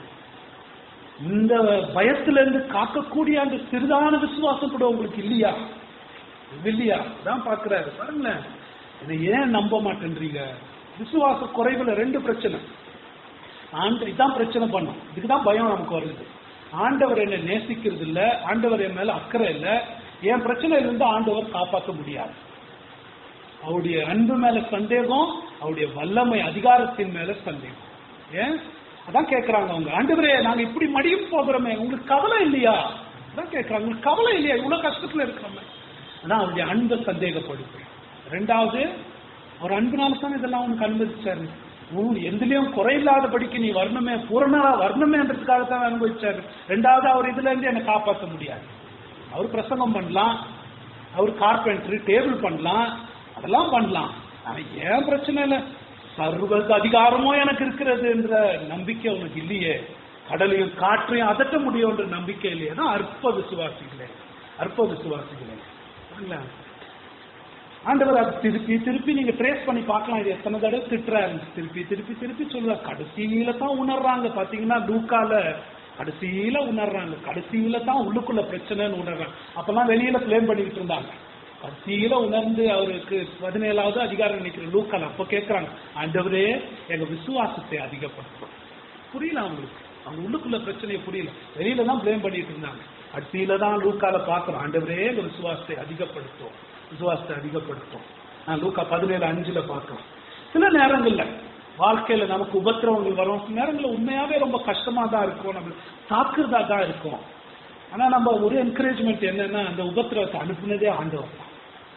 இந்த பயத்துல இருந்து காக்கக்கூடிய அந்த சிறிதான விசுவாசம் கூட உங்களுக்கு இல்லையா இல்லையா தான் பாக்குறாரு பாருங்களேன் இதை ஏன் நம்ப மாட்டேன்றீங்க விசுவாச குறைவுல ரெண்டு பிரச்சனை ஆண்டு இதான் பிரச்சனை பண்ணும் இதுக்கு தான் பயம் நமக்கு வருது ஆண்டவர் என்னை நேசிக்கிறது இல்ல ஆண்டவர் என் மேல அக்கறை இல்ல என் பிரச்சனை இருந்தா ஆண்டவர் காப்பாற்ற முடியாது அவருடைய அன்பு மேல சந்தேகம் அவருடைய வல்லமை அதிகாரத்தின் மேல சந்தேகம் ஏன் அதான் கேக்குறாங்க அவங்க ஆண்டவரே நாங்க இப்படி மடியும் போகிறோமே உங்களுக்கு கவலை இல்லையா அதான் கேக்குறாங்க உங்களுக்கு கவலை இல்லையா இவ்வளவு கஷ்டத்துல இருக்கிறோமே அதான் அவருடைய அன்பை சந்தேகப்படுது ரெண்டாவது அவர் அன்புனால தான் இதெல்லாம் உனக்கு அனுமதிச்சாரு உன் எதுலயும் குறையில்லாதபடிக்கு நீ வரணுமே பூரணரா வரணுமேன்றதுக்காக தான் அனுபவிச்சாரு ரெண்டாவது அவர் இதுல இருந்து என்னை காப்பாற்ற முடியாது அவர் பிரசங்கம் பண்ணலாம் அவர் கார்பெண்டர் டேபிள் பண்ணலாம் அதெல்லாம் பண்ணலாம் ஆனா ஏன் பிரச்சனை இல்லை சர்வ அதிகாரமும் எனக்கு இருக்கிறது என்ற நம்பிக்கை உனக்கு இல்லையே கடலையும் காற்றையும் அதட்ட முடியும்ன்ற நம்பிக்கை இல்லையே தான் அற்ப விசுவாசிகளே அற்ப விசுவாசிகளே சரிங்களா? ஆண்டவர் அது திருப்பி திருப்பி நீங்க ட்ரேஸ் பண்ணி பார்க்கலாம் இது எத்தனை தடவை திட்டுறாரு திருப்பி திருப்பி திருப்பி சொல்லுவார் கடைசியில தான் உணர்றாங்க பாத்தீங்கன்னா லூக்கால கடைசியில உணர்றாங்க கடைசியில தான் உள்ளுக்குள்ள பிரச்சனைன்னு உணர்றாங்க அப்பெல்லாம் வெளியில பிளேம் பண்ணிக்கிட்டு இருந்தாங்க கடைசியில உணர்ந்து அவருக்கு பதினேழாவது அதிகாரம் நினைக்கிற லூக்கால அப்ப கேட்கறாங்க ஆண்டவரே எங்க விசுவாசத்தை அதிகப்படுத்தும் புரியல அவங்களுக்கு அவங்க உள்ளுக்குள்ள பிரச்சனையை புரியல வெளியில தான் பிளேம் பண்ணிட்டு இருந்தாங்க கடைசியில தான் லூக்கால பாக்குறோம் ஆண்டவரே எங்க விசுவாசத்தை அதிகப்படுத்தும் விசுவாசத்தை அதிகப்படுத்தும் நான் லூக்கா பதினேழு அஞ்சுல பார்க்கிறோம் சில நேரங்கள்ல வாழ்க்கையில நமக்கு உபத்திரவங்கள் வரும் சில நேரங்கள்ல உண்மையாவே ரொம்ப கஷ்டமா தான் இருக்கும் நம்ம தாக்குறதா தான் இருக்கும் ஆனா நம்ம ஒரு என்கரேஜ்மெண்ட் என்னன்னா அந்த உபத்திரவத்தை அனுப்புனதே ஆண்டவர் தான்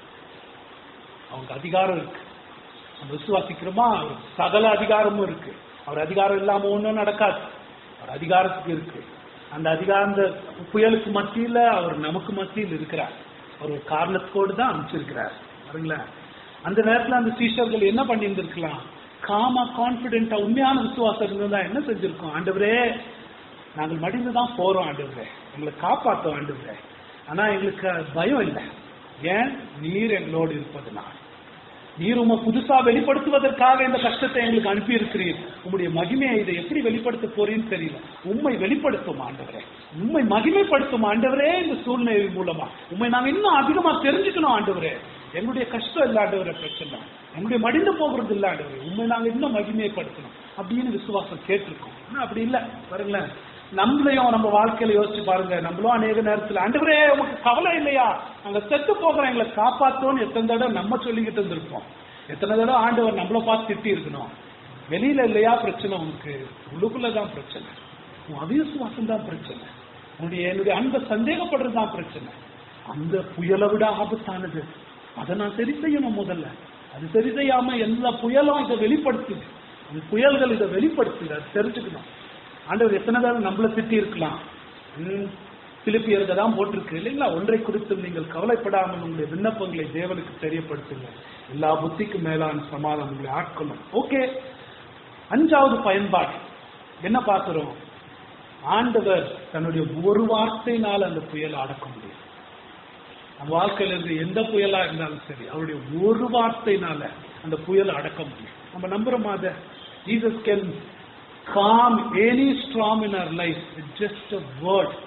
அவங்க அதிகாரம் இருக்கு நம்ம விசுவாசிக்கிறோமா அவருக்கு சகல அதிகாரமும் இருக்கு அவர் அதிகாரம் இல்லாம ஒண்ணும் நடக்காது அவர் அதிகாரத்துக்கு இருக்கு அந்த அதிகாரம் அந்த புயலுக்கு மத்தியில அவர் நமக்கு மத்தியில் இருக்கிறார் அவர் ஒரு காரணத்தோடு தான் அனுப்பிச்சிருக்கிறார் பாருங்களேன் அந்த நேரத்துல அந்த சீஷர்கள் என்ன பண்ணியிருந்திருக்கலாம் காமா கான்பிடென்டா உண்மையான விசுவாசம் இருந்ததா என்ன செஞ்சிருக்கோம் ஆண்டவரே நாங்கள் மடிந்து தான் போறோம் ஆண்டவரே எங்களை காப்பாற்றோம் ஆண்டவரே ஆனா எங்களுக்கு பயம் இல்லை ஏன் நீர் எங்களோடு இருப்பதுனால் நீர் உம்மை புதுசா வெளிப்படுத்துவதற்காக இந்த கஷ்டத்தை எங்களுக்கு அனுப்பி இருக்கிறீர் உம்முடைய மகிமையை இதை எப்படி வெளிப்படுத்த போறீன்னு தெரியல உண்மை வெளிப்படுத்தும் ஆண்டவரே உண்மை மகிமைப்படுத்தும் ஆண்டவரே இந்த சூழ்நிலை மூலமா உண்மை நாங்க இன்னும் அதிகமா தெரிஞ்சுக்கணும் ஆண்டவரே எங்களுடைய கஷ்டம் இல்ல ஆண்டவரே பிரச்சனை எங்களுடைய மடிந்து போகிறது இல்ல ஆண்டவரே உண்மை நாங்க இன்னும் மகிமைப்படுத்தணும் அப்படின்னு விசுவாசம் கேட்டிருக்கோம் ஆனா அப்படி இல்ல பாருங்களேன் நம்மளையும் நம்ம வாழ்க்கையில யோசிச்சு பாருங்க நம்மளும் அநேக நேரத்துல ஆண்டவரே உமக்கு கவலை இல்லையா நாங்க செத்து போகிறோம் எங்களை காப்பாத்தோன்னு எத்தனை தடவை நம்ம சொல்லிக்கிட்டு இருந்திருப்போம் எத்தனை தடவை ஆண்டவர் நம்மள பார்த்து திட்டி இருக்கணும் வெளியில இல்லையா பிரச்சனை உனக்கு உள்ளுக்குள்ளதான் பிரச்சனை உன் அவிசுவாசம் தான் பிரச்சனை உன்னுடைய என்னுடைய அன்பை சந்தேகப்படுறது தான் பிரச்சனை அந்த புயலை விட ஆபத்தானது அதை நான் சரி செய்யணும் முதல்ல அது சரி செய்யாம எல்லா புயலும் இதை வெளிப்படுத்துது அந்த புயல்கள் இதை வெளிப்படுத்துது அது தெரிஞ்சுக்கணும் ஆண்டவர் எத்தனை தடவை நம்மள திட்டி இருக்கலாம் ம், பிலிப்பியருக்கு தான் போட்டிருக்கு இல்லைங்களா ஒன்றை குறித்தும் நீங்கள் கவலைப்படாமல் உங்களுடைய விண்ணப்பங்களை தேவனுக்கு தெரியப்படுத்துங்க எல்லா புத்திக்கும் மேலான சமாதானம் உங்களை ஆட்கொள்ளும் ஓகே அஞ்சாவது பயன்பாடு என்ன பார்க்கிறோம் ஆண்டவர் தன்னுடைய ஒரு வார்த்தையினால் அந்த புயலை அடக்க முடியும் நம்ம வாழ்க்கையில இருந்து எந்த புயலா இருந்தாலும் சரி அவருடைய ஒரு வார்த்தையினால அந்த புயலை அடக்க முடியும் நம்ம நம்புறோமா அதை Jesus can calm any storm in our life with just a word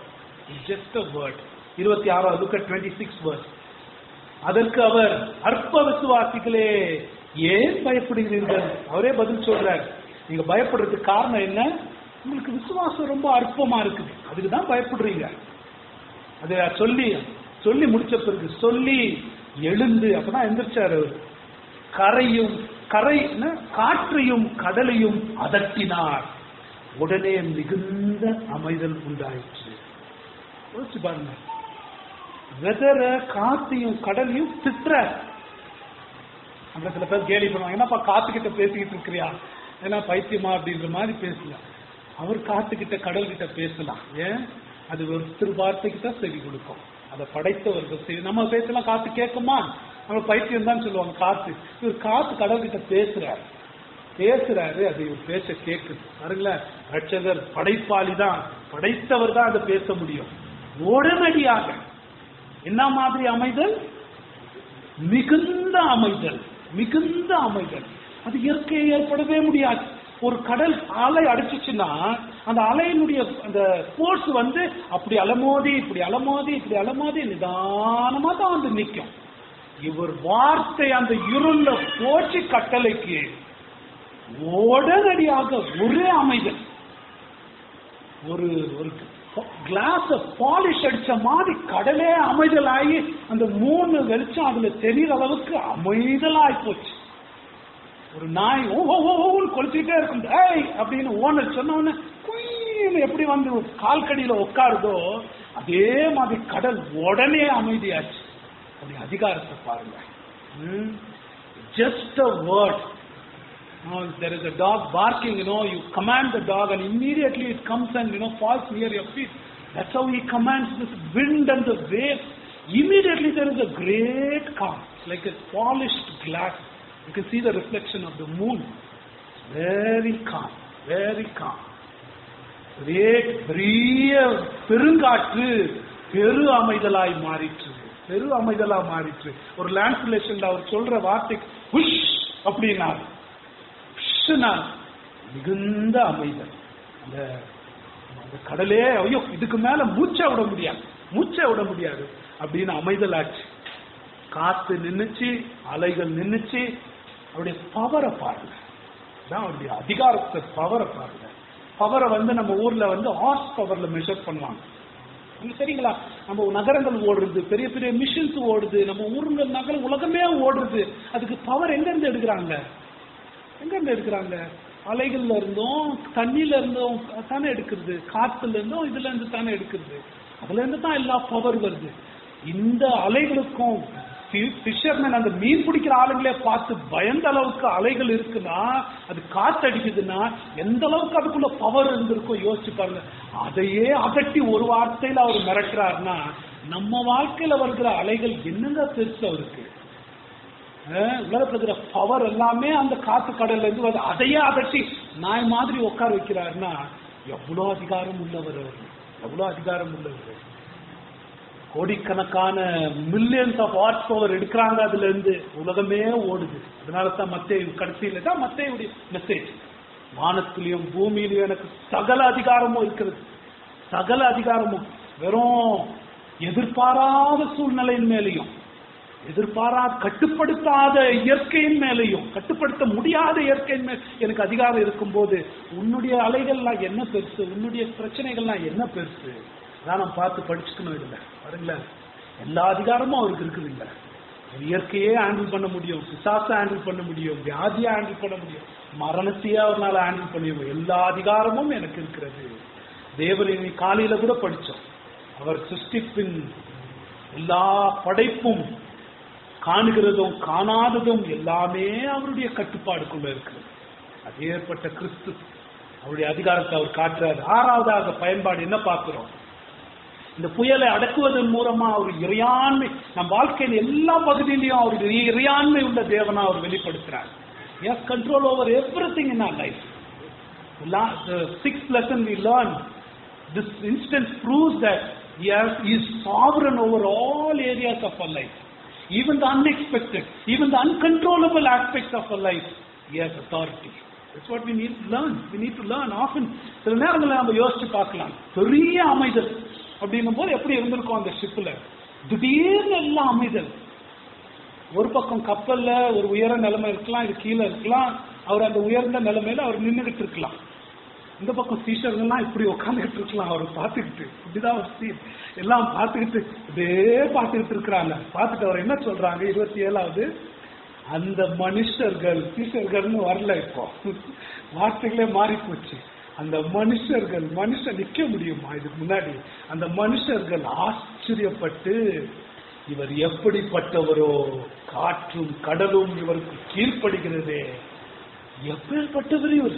just a word இருபத்தி ஆறாவது லுக் டுவெண்ட்டி சிக்ஸ் வேர்ட் அதற்கு அவர் அற்ப விசுவாசிகளே ஏன் பயப்படுகிறீர்கள் அவரே பதில் சொல்றார் நீங்க பயப்படுறதுக்கு காரணம் என்ன உங்களுக்கு விசுவாசம் ரொம்ப அற்பமா இருக்குது அதுக்கு தான் பயப்படுறீங்க அதை சொல்லி சொல்லி முடிச்ச பிறகு சொல்லி எழுந்து அப்பதான் எந்திரிச்சாரு அவர் கரையும் கரை என்ன? காற்றையும் கடலையும் அதட்டினார் உடனே மிகுந்த அமைதல் உண்டாயிற்று யோசிச்சு பாருங்க வெதர காத்தையும் கடலையும் திட்டுற அங்க சில பேர் கேலி பண்ணுவாங்க என்னப்பா காத்துக்கிட்ட பேசிக்கிட்டு இருக்கிறியா ஏன்னா பைத்தியமா அப்படின்ற மாதிரி பேசலாம் அவர் காத்துக்கிட்ட கடல் கிட்ட பேசலாம் ஏன் அது ஒரு திரு வார்த்தைக்கு தான் செவி கொடுக்கும் அதை படைத்தவர்கள் செவி நம்ம பேசலாம் காத்து கேட்குமா நம்ம பைத்தியம் தான் சொல்லுவாங்க காத்து இவர் காத்து கடல் கிட்ட பேசுறாரு பேசுறாரு அது இவர் பேச்ச கேட்குது பாருங்களேன் ரட்சகர் படைப்பாளி தான் படைத்தவர் தான் அதை பேச முடியும் உடனடியாக என்ன மாதிரி அமைதல் மிகுந்த அமைதல் மிகுந்த அமைதல் அது இயற்கை ஏற்படவே முடியாது ஒரு கடல் அலை அடிச்சுச்சுன்னா அந்த அலையினுடைய அந்த ஃபோர்ஸ் வந்து அப்படி அலமோதி இப்படி அலமோதி இப்படி அலமோதி நிதானமா தான் வந்து நிற்கும் இவர் வார்த்தை அந்த இருள போச்சு கட்டளைக்கு உடனடியாக ஒரே அமைதல் ஒரு ஒரு கிளாஸ் பாலிஷ் அடிச்ச மாதிரி கடலே அமைதலாகி அந்த மூணு வெளிச்சம் அதுல தெரியற அளவுக்கு அமைதலாய் போச்சு ஒரு நாய் ஓ ஓ ஓ ஓன்னு கொளுத்திட்டே இருக்கும் ஏய் அப்படின்னு ஓனர் சொன்ன உடனே குயின்னு எப்படி வந்து கால்கடியில உட்காருதோ அதே மாதிரி கடல் உடனே அமைதியாச்சு அப்படி அதிகாரத்தை பாருங்க just a word No, there is a dog barking, you know, you command the dog and immediately it comes and, you know, falls near your feet. That's how he commands this wind and the waves. Immediately there is a great calm, like a polished glass. You can see the reflection of the moon. Very calm, very calm. Great, பெரிய பெருங்காற்று பெரு அமைதலாய் மாறிற்று பெரு அமைதலா மாறிற்று ஒரு லேண்ட்லேஷன்ல அவர் சொல்ற வார்த்தை push அப்படின்னா புஷ்னா மிகுந்த அமைதல் அந்த அந்த கடலே ஐயோ இதுக்கு மேல மூச்சை விட முடியாது மூச்சை விட முடியாது அப்படின்னு அமைதல் ஆச்சு காத்து நின்னுச்சு அலைகள் நின்னுச்சு அவருடைய பவரை பாருங்க அதான் அவருடைய அதிகாரத்தை பவரை பாருங்க பவரை வந்து நம்ம ஊர்ல வந்து ஹார்ஸ் பவர்ல மெஷர் பண்ணுவாங்க உங்களுக்கு சரிங்களா நம்ம நகரங்கள் ஓடுறது பெரிய பெரிய மிஷின்ஸ் ஓடுது நம்ம ஊருங்கள் நகரம் உலகமே ஓடுறது அதுக்கு பவர் எங்க இருந்து எடுக்கிறாங்க எங்க இருந்து எடுக்கிறாங்க அலைகள்ல இருந்தும் தண்ணியில இருந்தும் தானே எடுக்கிறது காத்துல இருந்தும் இதுல இருந்து தானே எடுக்கிறது அதுல இருந்து தான் எல்லா பவர் வருது இந்த அலைகளுக்கும் ஃபிஷர்மேன் அந்த மீன் பிடிக்கிற ஆளுங்களே பார்த்து பயந்த அளவுக்கு அலைகள் இருக்குன்னா அது காத்தடிக்குதுன்னா எந்த அளவுக்கு அதுக்குள்ள பவர் இருந்திருக்கும் யோசிச்சு பாருங்க அதையே அகட்டி ஒரு வார்த்தையில அவர் மிரட்டுறாருன்னா நம்ம வாழ்க்கையில வருகிற அலைகள் என்னங்க பெருசு அவருக்கு அஹ் உலகத்துல இருக்கிற பவர் எல்லாமே அந்த காத்து கடல்ல இருந்து வருது அதையே அகற்றி நாய் மாதிரி உட்கார வைக்கிறாருன்னா எவ்வளவு அதிகாரம் உள்ளவர் அவர் எவ்வளவு அதிகாரம் உள்ளவர் கோடிக்கணக்கான மில்லியன்ஸ் ஆஃப் ஹார்ஸ் பவர் எடுக்கிறாங்க அதுல இருந்து உலகமே ஓடுது அதனால தான் மத்திய கடைசியில தான் மத்தியுடைய மெசேஜ் வானத்திலையும் பூமியிலையும் எனக்கு சகல அதிகாரமும் இருக்கிறது சகல அதிகாரமும் வெறும் எதிர்பாராத சூழ்நிலையின் மேலையும் எதிர்பாராத கட்டுப்படுத்தாத இயற்கையின் மேலையும் கட்டுப்படுத்த முடியாத இயற்கையின் மேல் எனக்கு அதிகாரம் இருக்கும்போது உன்னுடைய அலைகள்லாம் என்ன பெருசு உன்னுடைய பிரச்சனைகள்லாம் என்ன பெருசு அதான் நம்ம பார்த்து படிச்சுக்கணும் இதுல பாருங்களேன் எல்லா அதிகாரமும் அவருக்கு இருக்குது இல்ல இயற்கையே ஹேண்டில் பண்ண முடியும் பிசாசை ஹேண்டில் பண்ண முடியும் வியாதியை ஹேண்டில் பண்ண முடியும் மரணத்தையே அவரால் ஹேண்டில் பண்ண முடியும் எல்லா அதிகாரமும் எனக்கு இருக்கிறது தேவனை காலையில கூட படிச்சோம் அவர் சிருஷ்டிப்பின் எல்லா படைப்பும் காணுகிறதும் காணாததும் எல்லாமே அவருடைய கட்டுப்பாடுக்குள்ள இருக்கிறது அது ஏற்பட்ட கிறிஸ்து அவருடைய அதிகாரத்தை அவர் காட்டுறாரு ஆறாவதாக பயன்பாடு என்ன பார்க்கிறோம் இந்த புயலை அடக்குவதன் மூலமா அவர் இறையாண்மை நம் வாழ்க்கையின் எல்லா பகுதியிலையும் அவருடைய இறையாண்மை உள்ள தேவனா அவர் வெளிப்படுத்துறார் is control over everything in our life six lesson we learn this instance proves that Yes, he is sovereign over all areas of our life. Even the unexpected, even the uncontrollable aspects of our life, he has authority. That's what we need to learn. We need to learn. Often, சில நேரங்களில் நம்ம யோசிச்சு பார்க்கலாம் பெரிய அமைதல் அப்படின்னும் போது எப்படி இருந்திருக்கும் அந்த ஷிப்ல திடீர்னு எல்லாம் அமைதல் ஒரு பக்கம் கப்பல்ல ஒரு உயர நிலைமை இருக்கலாம் இது கீழே இருக்கலாம் அவர் அந்த உயர்ந்த நிலைமையில அவர் நின்றுகிட்டு இருக்கலாம் இந்த பக்கம் சீஷர்கள்லாம் இப்படி உட்காந்துக்கிட்டு இருக்கலாம் அவர் பார்த்துக்கிட்டு இப்படிதான் ஒரு scene. எல்லாம் பார்த்துக்கிட்டு இதே பார்த்துக்கிட்டு இருக்கிறாங்க பார்த்துட்டு அவர் என்ன சொல்றாங்க இருபத்தி ஏழாவது அந்த மனுஷர்கள் சீஷர்கள்னு வரல இப்போ வார்த்தைகளே மாறி போச்சு அந்த மனுஷர்கள் மனுஷன் நிக்க முடியுமா இதுக்கு முன்னாடி அந்த மனுஷர்கள் ஆச்சரியப்பட்டு இவர் எப்படிப்பட்டவரோ காற்றும் கடலும் இவருக்கு கீழ்ப்படுகிறதே எப்பேற்பட்டவர் இவர்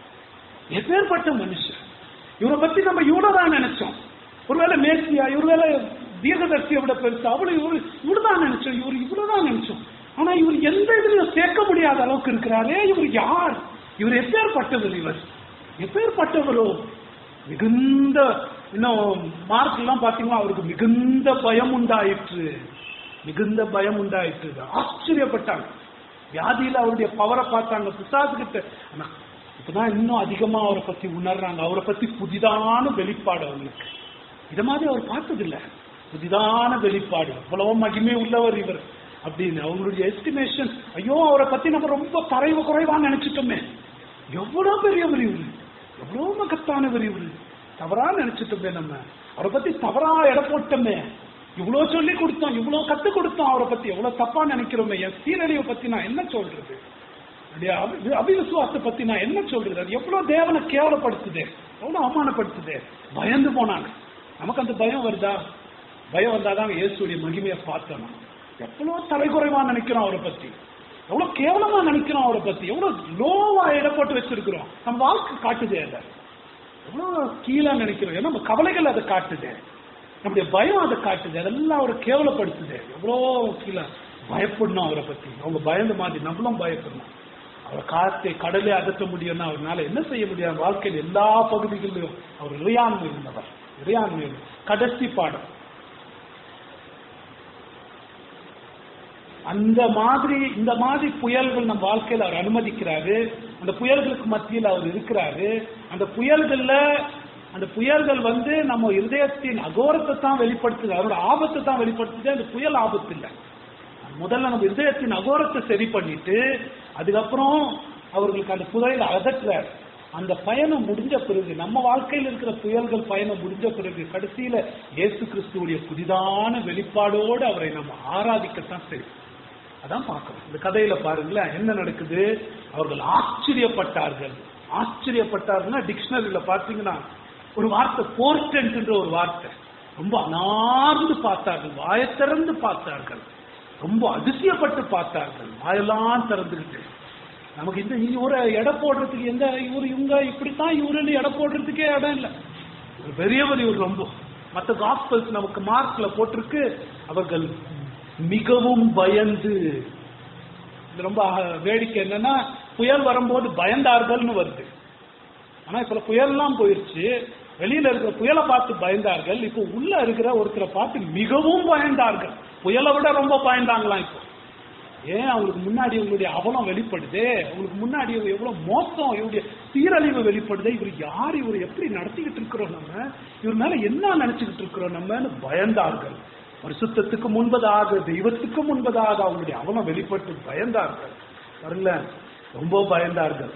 எப்பேற்பட்ட மனுஷன் இவரை பத்தி நம்ம இவ்வளவுதான் நினைச்சோம் ஒருவேளை மேசியா ஒருவேளை தீர்க்கதர்சியை விட பெருசு அவ்வளவு இவரு இவ்வளவுதான் நினைச்சோம் இவர் இவ்வளவுதான் நினைச்சோம் ஆனா இவர் எந்த இதுலயும் சேர்க்க முடியாத அளவுக்கு இருக்கிறாரே இவர் யார் இவர் எப்பேற்பட்டவர் இவர் எப்பேற்பட்டவரோ மிகுந்த இன்னும் மார்க் எல்லாம் பாத்தீங்கன்னா அவருக்கு மிகுந்த பயம் உண்டாயிற்று மிகுந்த பயம் உண்டாயிற்று ஆச்சரியப்பட்டாங்க வியாதியில அவருடைய பவரை பார்த்தாங்க பிசாசு கிட்ட ஆனா இப்பதான் இன்னும் அதிகமா அவரை பத்தி உணர்றாங்க அவரை பத்தி புதிதான வெளிப்பாடு அவங்களுக்கு இத மாதிரி அவர் பார்த்ததில்ல புதிதான வெளிப்பாடு இவ்வளவு மகிமை உள்ளவர் இவர் அப்படின்னு அவங்களுடைய எஸ்டிமேஷன் ஐயோ அவரை பத்தி நம்ம ரொம்ப தரைவு குறைவா நினைச்சிட்டோமே எவ்வளவு பெரியவர் இவரு எவ்வளவு மகத்தானவர் இவரு தவறா நினைச்சிட்டோமே நம்ம அவரை பத்தி தவறா எடை போட்டோமே இவ்வளவு சொல்லி கொடுத்தோம் இவ்வளவு கத்து கொடுத்தோம் அவரை பத்தி எவ்வளவு தப்பா நினைக்கிறோமே என் சீரழிவை பத்தி நான் என்ன சொல்றது அப்படியே அபி- அபிவிசுவாசத்தை பத்தி நான் என்ன சொல்றது அது எவ்வளவு தேவனை கேவலப்படுத்துதே எவ்வளவு அவமானப்படுத்துதே பயந்து போனாங்க நமக்கு அந்த பயம் வருதா பயம் வந்தாதான் இயேசுடைய மகிமையை பார்த்தோம் எவ்வளவு தலைக்குறைவா நினைக்கிறோம் அவரை பத்தி எவ்வளவு கேவலமா நினைக்கிறோம் அவரை பத்தி எவ்வளவு லோவா இட போட்டு வச்சிருக்கிறோம் நம்ம வாழ்க்கை காட்டுதே அதை எவ்வளவு கீழா நினைக்கிறோம் ஏன்னா நம்ம கவலைகள் அதை காட்டுது நம்முடைய பயம் அதை காட்டுது அதெல்லாம் அவரை கேவலப்படுத்துது எவ்வளோ கீழே பயப்படணும் அவரை பத்தி அவங்க பயந்த மாதிரி நம்மளும் பயப்படணும் அவரை காத்தை கடலே அகற்ற முடியும்னா அவரால் என்ன செய்ய முடியாது வாழ்க்கையில் எல்லா பகுதிகளிலும் அவர் இறையாண்மை இருந்தவர் இறையாண்மை இருந்தவர். கடைசி பாடம் அந்த மாதிரி இந்த மாதிரி புயல்கள் நம்ம வாழ்க்கையில அவர் அனுமதிக்கிறாரு அந்த புயல்களுக்கு மத்தியில் அவர் இருக்கிறாரு அந்த புயல்கள்ல அந்த புயல்கள் வந்து நம்ம இருதயத்தின் அகோரத்தை தான் வெளிப்படுத்துது அவரோட ஆபத்தை தான் வெளிப்படுத்துது அந்த புயல் ஆபத்து இல்லை முதல்ல நம்ம இருதயத்தின் அகோரத்தை சரி பண்ணிட்டு அதுக்கப்புறம் அவர்களுக்கு அந்த புயலை அகற்றுறார் அந்த பயணம் முடிஞ்ச பிறகு நம்ம வாழ்க்கையில் இருக்கிற புயல்கள் பயணம் முடிஞ்ச பிறகு கடைசியில இயேசு கிறிஸ்துவுடைய புதிதான வெளிப்பாடோடு அவரை நம்ம ஆராதிக்கத்தான் சரி அதான் பார்க்கணும் இந்த கதையில பாருங்களேன் என்ன நடக்குது அவர்கள் ஆச்சரியப்பட்டார்கள் ஆச்சரியப்பட்டார்கள்னா டிக்ஷனரியில பார்த்தீங்கன்னா ஒரு வார்த்தை போர்டென்ட்ன்ற ஒரு வார்த்தை ரொம்ப அனார்ந்து பார்த்தார்கள் வாயை திறந்து பார்த்தார்கள் ரொம்ப அதிசயப்பட்டு பார்த்தார்கள் வாயெல்லாம் திறந்துக்கிட்டு நமக்கு இந்த இவரை எடை போடுறதுக்கு எந்த இவரு இவங்க இப்படித்தான் இவருன்னு எடை போடுறதுக்கே இடம் இல்லை ஒரு பெரியவர் இவர் ரொம்ப மற்ற காஸ்பல்ஸ் நமக்கு மார்க்ல போட்டிருக்கு அவர்கள் மிகவும் பயந்து இது ரொம்ப அஹ், வேடிக்கை என்னன்னா புயல் வரும்போது பயந்தார்கள்னு வருது ஆனா இப்ப புயல்லாம் போயிருச்சு வெளியில இருக்கிற புயலை பார்த்து பயந்தார்கள் இப்போ உள்ள இருக்கிற ஒருத்தரை பார்த்து மிகவும் பயந்தார்கள் புயலை விட ரொம்ப பயந்தாங்களாம் இப்போ ஏன் அவங்களுக்கு முன்னாடி இவங்களுடைய அவலம் வெளிப்படுதே அவங்களுக்கு முன்னாடி இவங்க எவ்வளவு மோசம் இவருடைய சீரழிவு வெளிப்படுதே இவர் யார் இவர் எப்படி நடத்திக்கிட்டு இருக்கிறோம் நம்ம இவர் மேல என்ன நினைச்சுக்கிட்டு இருக்கிறோம் நம்மன்னு பயந்தார்கள் பரிசுத்தத்துக்கு முன்பதாக தெய்வத்துக்கு முன்பதாக அவங்களுடைய அவலம் வெளிப்பட்டு பயந்தார்கள் வரல ரொம்ப பயந்தார்கள்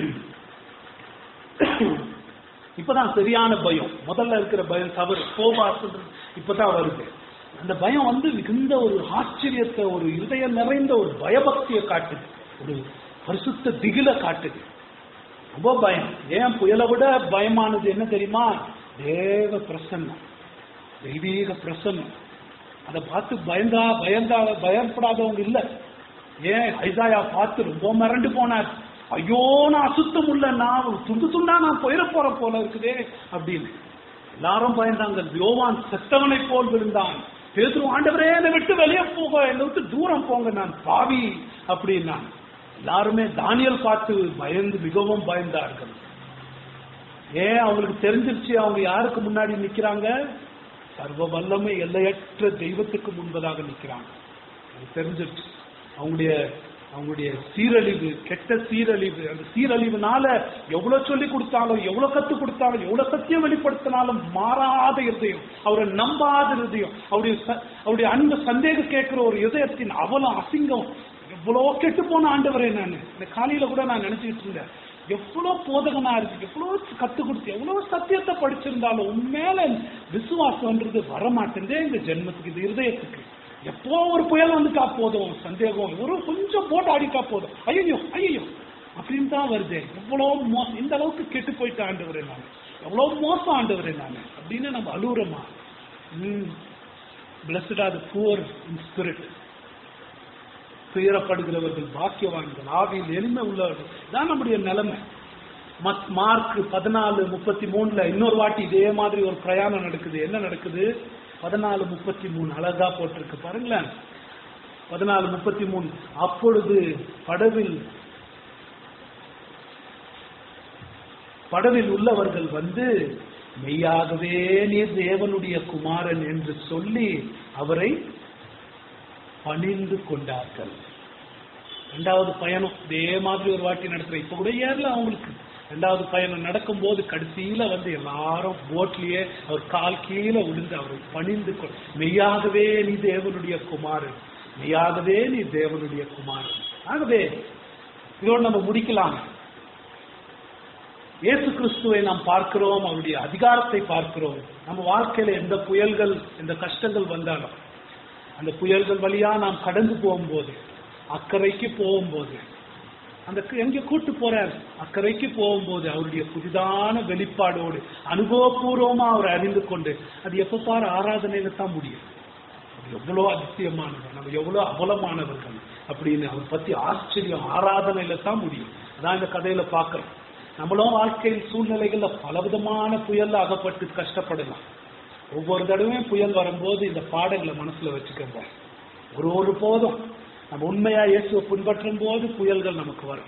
இப்பதான் சரியான பயம் முதல்ல இருக்கிற பயம் தவறு போவாசல் இப்பதான் வருது அந்த பயம் வந்து மிகுந்த ஒரு ஆச்சரியத்தை ஒரு இதயம் நிறைந்த ஒரு பயபக்தியை காட்டுது ஒரு பரிசுத்த திகில காட்டுது ரொம்ப பயம் ஏன் புயலை விட பயமானது என்ன தெரியுமா தேவ பிரசன்னம் தெய்வீக பிரசன்னம் அதை பார்த்து பயந்தா பயந்தா பயப்படாதவங்க இல்ல ஏன் ஐசாயா பார்த்து ரொம்ப மிரண்டு போனார் ஐயோ நான் அசுத்தம் உள்ள நான் துண்டு துண்டா நான் போயிட போற போல இருக்குதே அப்படின்னு எல்லாரும் பயந்தாங்க யோவான் செத்தவனை போல் விழுந்தான் பேதுரு ஆண்டவரே என்னை விட்டு வெளியே போக என்னை விட்டு தூரம் போங்க நான் பாவி அப்படின்னான் எல்லாருமே தானியல் பார்த்து பயந்து மிகவும் பயந்தார்கள் ஏன் அவங்களுக்கு தெரிஞ்சிருச்சு அவங்க யாருக்கு முன்னாடி நிக்கிறாங்க சர்வ வல்லமை எல்லையற்ற தெய்வத்துக்கு முன்பதாக நிக்கிறாங்க அது தெரிஞ்சிருச்சு அவங்களுடைய அவங்களுடைய சீரழிவு கெட்ட சீரழிவு அந்த சீரழிவுனால எவ்வளவு சொல்லி கொடுத்தாலும் எவ்வளவு கத்து கொடுத்தாலும் எவ்வளவு சத்தியம் வெளிப்படுத்தினாலும் மாறாத இருதயம் அவரை நம்பாத இருதயம் அவருடைய ச- அவருடைய அன்பு சந்தேகம் கேட்கிற ஒரு இதயத்தின் அவலம் அசிங்கம் எவ்வளோ கெட்டு போன ஆண்டவரே நான் இந்த காலையில கூட நான் நினைச்சுக்கிட்டு இருந்தேன் எவ்வளவு போதகனா இருக்கு எவ்வளவு கத்து கொடுத்து எவ்வளவு சத்தியத்தை படிச்சிருந்தாலும் உண்மையில விசுவாசம்ன்றது வரமாட்டேங்குதே இந்த ஜென்மத்துக்கு இது இருதயத்துக்கு எப்போ ஒரு புயல் வந்துட்டா போதும் சந்தேகம் ஒரு கொஞ்சம் போட்டு ஆடிட்டா போதும் ஐயோ ஐயோ அப்படின்னு தான் வருது எவ்வளவு மோசம் இந்த அளவுக்கு கெட்டு போயிட்டு ஆண்டவரே நான் எவ்வளவு மோசம் ஆண்டவரே நான் அப்படின்னு நம்ம அழுகுறோமா ம் blessed are poor in spirit துயரப்படுகிறவர்கள் பாக்கியவான்கள் ஆவியில் எளிமை உள்ளவர்கள் தான் நம்முடைய நிலைமை மத் மார்க் பதினாலு முப்பத்தி மூணுல இன்னொரு வாட்டி இதே மாதிரி ஒரு பிரயாணம் நடக்குது என்ன நடக்குது பதினாலு முப்பத்தி மூணு அழகா போட்டிருக்கு பாருங்களேன் பதினாலு முப்பத்தி மூணு அப்பொழுது படவில் படவில் உள்ளவர்கள் வந்து மெய்யாகவே நீர் தேவனுடைய குமாரன் என்று சொல்லி அவரை பணிந்து கொண்டார்கள் ரெண்டாவது பயணம் இதே மாதிரி ஒரு வாட்டி நடத்துற இப்ப கூட ஏறல அவங்களுக்கு ரெண்டாவது பயணம் நடக்கும்போது கடைசியில வந்து எல்லாரும் போட்லயே அவர் கால் கீழே விழுந்து அவரை பணிந்து கொ மெய்யாகவே நீ தேவனுடைய குமாரன் மெய்யாகவே நீ தேவனுடைய குமாரன் ஆகவே இதோடு நம்ம முடிக்கலாம் இயேசு கிறிஸ்துவை நாம் பார்க்கிறோம் அவருடைய அதிகாரத்தை பார்க்கிறோம் நம்ம வாழ்க்கையில எந்த புயல்கள் எந்த கஷ்டங்கள் வந்தாலும் அந்த புயல்கள் வழியா நாம் கடந்து போகும்போது அக்கறைக்கு போகும்போது அந்த கு- எங்க கூட்டு போறார் அக்கறைக்கு போகும்போது அவருடைய புதிதான வெளிப்பாடோடு அனுபவபூர்வமா அவர் அறிந்து கொண்டு அது எப்ப பாரு ஆராதனையில தான் முடியும் அது எவ்வளவு அதிசயமானவர் நம்ம எவ்வளவு அபலமானவர்கள் அப்படின்னு அவர் பத்தி ஆச்சரியம் ஆராதனையில தான் முடியும் அதான் இந்த கதையில பார்க்கிறோம் நம்மளும் வாழ்க்கையில் சூழ்நிலைகள்ல பலவிதமான புயல்ல அகப்பட்டு கஷ்டப்படலாம் ஒவ்வொரு தடவையும் புயல் வரும்போது இந்த பாடங்களை மனசுல வச்சுக்கோங்க ஒரு ஒரு போதும் நம்ம உண்மையா இயேசுவை பின்பற்றும் போது புயல்கள் நமக்கு வரும்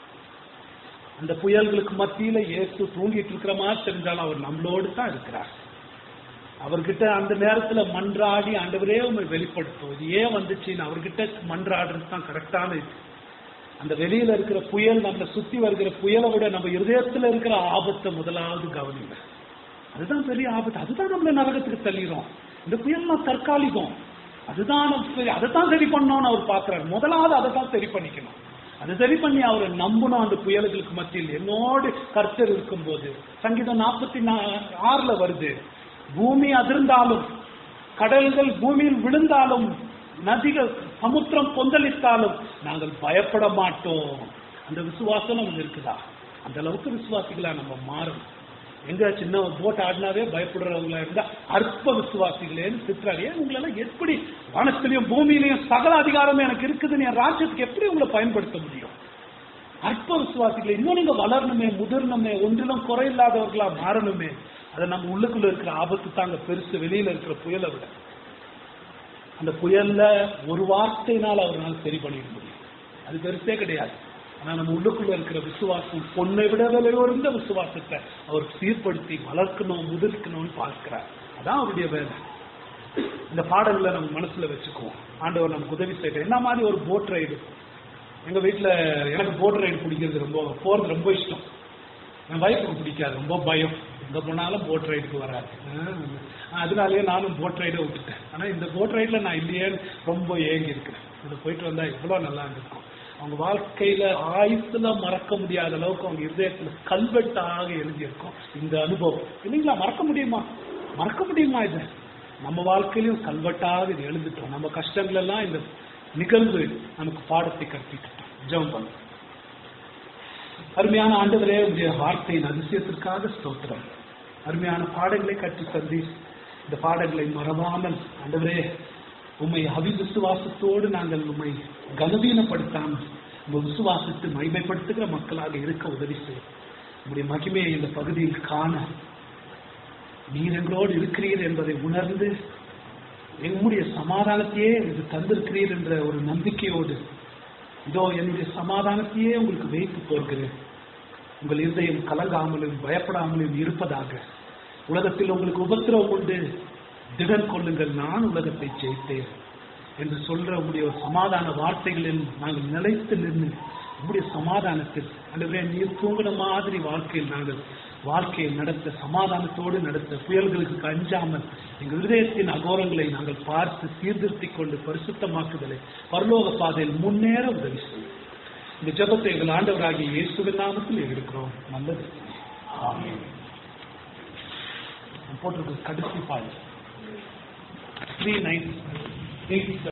அந்த புயல்களுக்கு மத்தியில இயேசு தூங்கிட்டு இருக்கிற மாதிரி தெரிஞ்சாலும் அவர் நம்மளோடு தான் இருக்கிறார் அவர்கிட்ட அந்த நேரத்துல மன்றாடி ஆண்டவரே உண்மை வெளிப்படுத்தும் இது ஏன் வந்துச்சுன்னு அவர்கிட்ட மன்றாடுறது தான் கரெக்டான இது அந்த வெளியில இருக்கிற புயல் நம்மளை சுத்தி வருகிற புயலை விட நம்ம இருதயத்துல இருக்கிற ஆபத்தை முதலாவது கவனிங்க அதுதான் பெரிய ஆபத்து அதுதான் நம்மள நரகத்துக்கு தள்ளிடும் இந்த புயல்லாம் தற்காலிகம் அதுதான் நம்ம சரி- அதைத்தான் சரி பண்ணணும்னு அவர் பார்க்கிறார் முதலாவது அதை தான் சரி பண்ணிக்கணும் அதை சரி பண்ணி அவரை நம்பணும் அந்த புயல்களுக்கு மத்தியில் என்னோடு கர்த்தர் இருக்கும்போது சங்கீதம் நாற்பத்தி ஆறுல வருது பூமி அதிர்ந்தாலும் கடல்கள் பூமியில் விழுந்தாலும் நதிகள் சமுத்திரம் கொந்தளித்தாலும் நாங்கள் பயப்பட மாட்டோம் அந்த விசுவாசம் நமக்கு இருக்குதா அந்த அளவுக்கு விசுவாசிகளா நம்ம மாறணும் எங்க சின்ன போட் ஆடினாவே பயப்படுறவங்களா இருந்தா அற்ப விசுவாசிகளேன்னு திட்டுறாரு ஏன் உங்களெல்லாம் எப்படி வானத்திலையும் பூமியிலையும் சகல அதிகாரம் எனக்கு இருக்குதுன்னு என் ராஜ்யத்துக்கு எப்படி உங்களை பயன்படுத்த முடியும் அற்ப விசுவாசிகளை இன்னும் நீங்க வளரணுமே முதிரணுமே ஒன்றிலும் குறையில்லாதவர்களா மாறணுமே அதை நம்ம உள்ளுக்குள்ள இருக்கிற ஆபத்து தாங்க பெருசு வெளியில இருக்கிற புயலை விட அந்த புயல்ல ஒரு வார்த்தையினால் அவரால் சரி பண்ணிட முடியும் அது பெருசே கிடையாது ஆனா நம்ம உள்ளுக்குள்ள இருக்கிற விசுவாசம் பொண்ணை விட விலை உயர்ந்த விசுவாசத்தை அவர் சீர்படுத்தி வளர்க்கணும் முதிர்க்கணும்னு பார்க்கிறார் அதான் அவருடைய வேலை இந்த பாடல்களை நம்ம மனசுல வச்சுக்குவோம் ஆண்டவர் நமக்கு உதவி செய்யற என்ன மாதிரி ஒரு போட் ரைடு எங்க வீட்டுல எனக்கு போட் ரைடு பிடிக்கிறது ரொம்ப போறது ரொம்ப இஷ்டம் என் வைஃபுக்கு பிடிக்காது ரொம்ப பயம் எங்க போனாலும் போட் ரைடுக்கு வராது ஆஹ் அதனாலயே நானும் போட் ரைடை விட்டுட்டேன் ஆனா இந்த போட் ரைட்ல நான் இல்லையேன்னு ரொம்ப ஏங்கி இருக்கிறேன் இது போயிட்டு வந்தா இவ்வளவு நல்லா இருந்திருக்கும் அவங்க வாழ்க்கையில ஆயுசுல மறக்க முடியாத அளவுக்கு அவங்க இருதயத்துல கல்வெட்டாக எழுதியிருக்கும் இந்த அனுபவம் இல்லைங்களா மறக்க முடியுமா மறக்க முடியுமா இது நம்ம வாழ்க்கையிலும் கல்வெட்டாக இது எழுதிட்டோம் நம்ம கஷ்டங்கள் எல்லாம் இந்த நிகழ்வு நமக்கு பாடத்தை கற்பிக்கிட்டோம் ஜெபம் பண்ணும் அருமையான ஆண்டவரே உடைய வார்த்தையின் அதிசயத்திற்காக ஸ்தோத்திரம் அருமையான பாடங்களை கற்று தந்தி இந்த பாடங்களை மறவாமல் ஆண்டவரே உம்மை அவிவிசுவாசத்தோடு நாங்கள் உம்மை கனவீனப்படுத்தாமல் உங்க விசுவாசத்தை மகிமைப்படுத்துகிற மக்களாக இருக்க உதவி செய்யும் உங்களுடைய மகிமையை இந்த பகுதியில் காண நீர் எங்களோடு இருக்கிறீர் என்பதை உணர்ந்து எங்களுடைய சமாதானத்தையே இது தந்திருக்கிறீர் என்ற ஒரு நம்பிக்கையோடு இதோ என்னுடைய சமாதானத்தையே உங்களுக்கு வைத்து போகிறேன் உங்கள் இருதயம் கலங்காமலும் பயப்படாமலும் இருப்பதாக உலகத்தில் உங்களுக்கு உபத்திரவம் உண்டு திடன் கொள்ளுங்கள் நான் உலகத்தை ஜெயித்தேன் என்று சொல்ற உங்களுடைய ஒரு சமாதான வார்த்தைகளில் நாங்கள் நிலைத்து நின்று உங்களுடைய சமாதானத்தில் அல்லவே நீர் தூங்கின மாதிரி வாழ்க்கையில் நாங்கள் வாழ்க்கையை நடத்த சமாதானத்தோடு நடத்த புயல்களுக்கு அஞ்சாமல் எங்கள் இதயத்தின் அகோரங்களை நாங்கள் பார்த்து சீர்திருத்திக் கொண்டு பரிசுத்தமாக்குதலை பரலோக பாதையில் முன்னேற உதவி செய்யும் இந்த ஜெபத்தை எங்கள் ஆண்டவராகிய இயேசுவின் நாமத்தில் இருக்கிறோம் நல்லது ஆமென். நான் போட்டிருக்க கடைசி பாய் த்ரீ நைன் எயிட்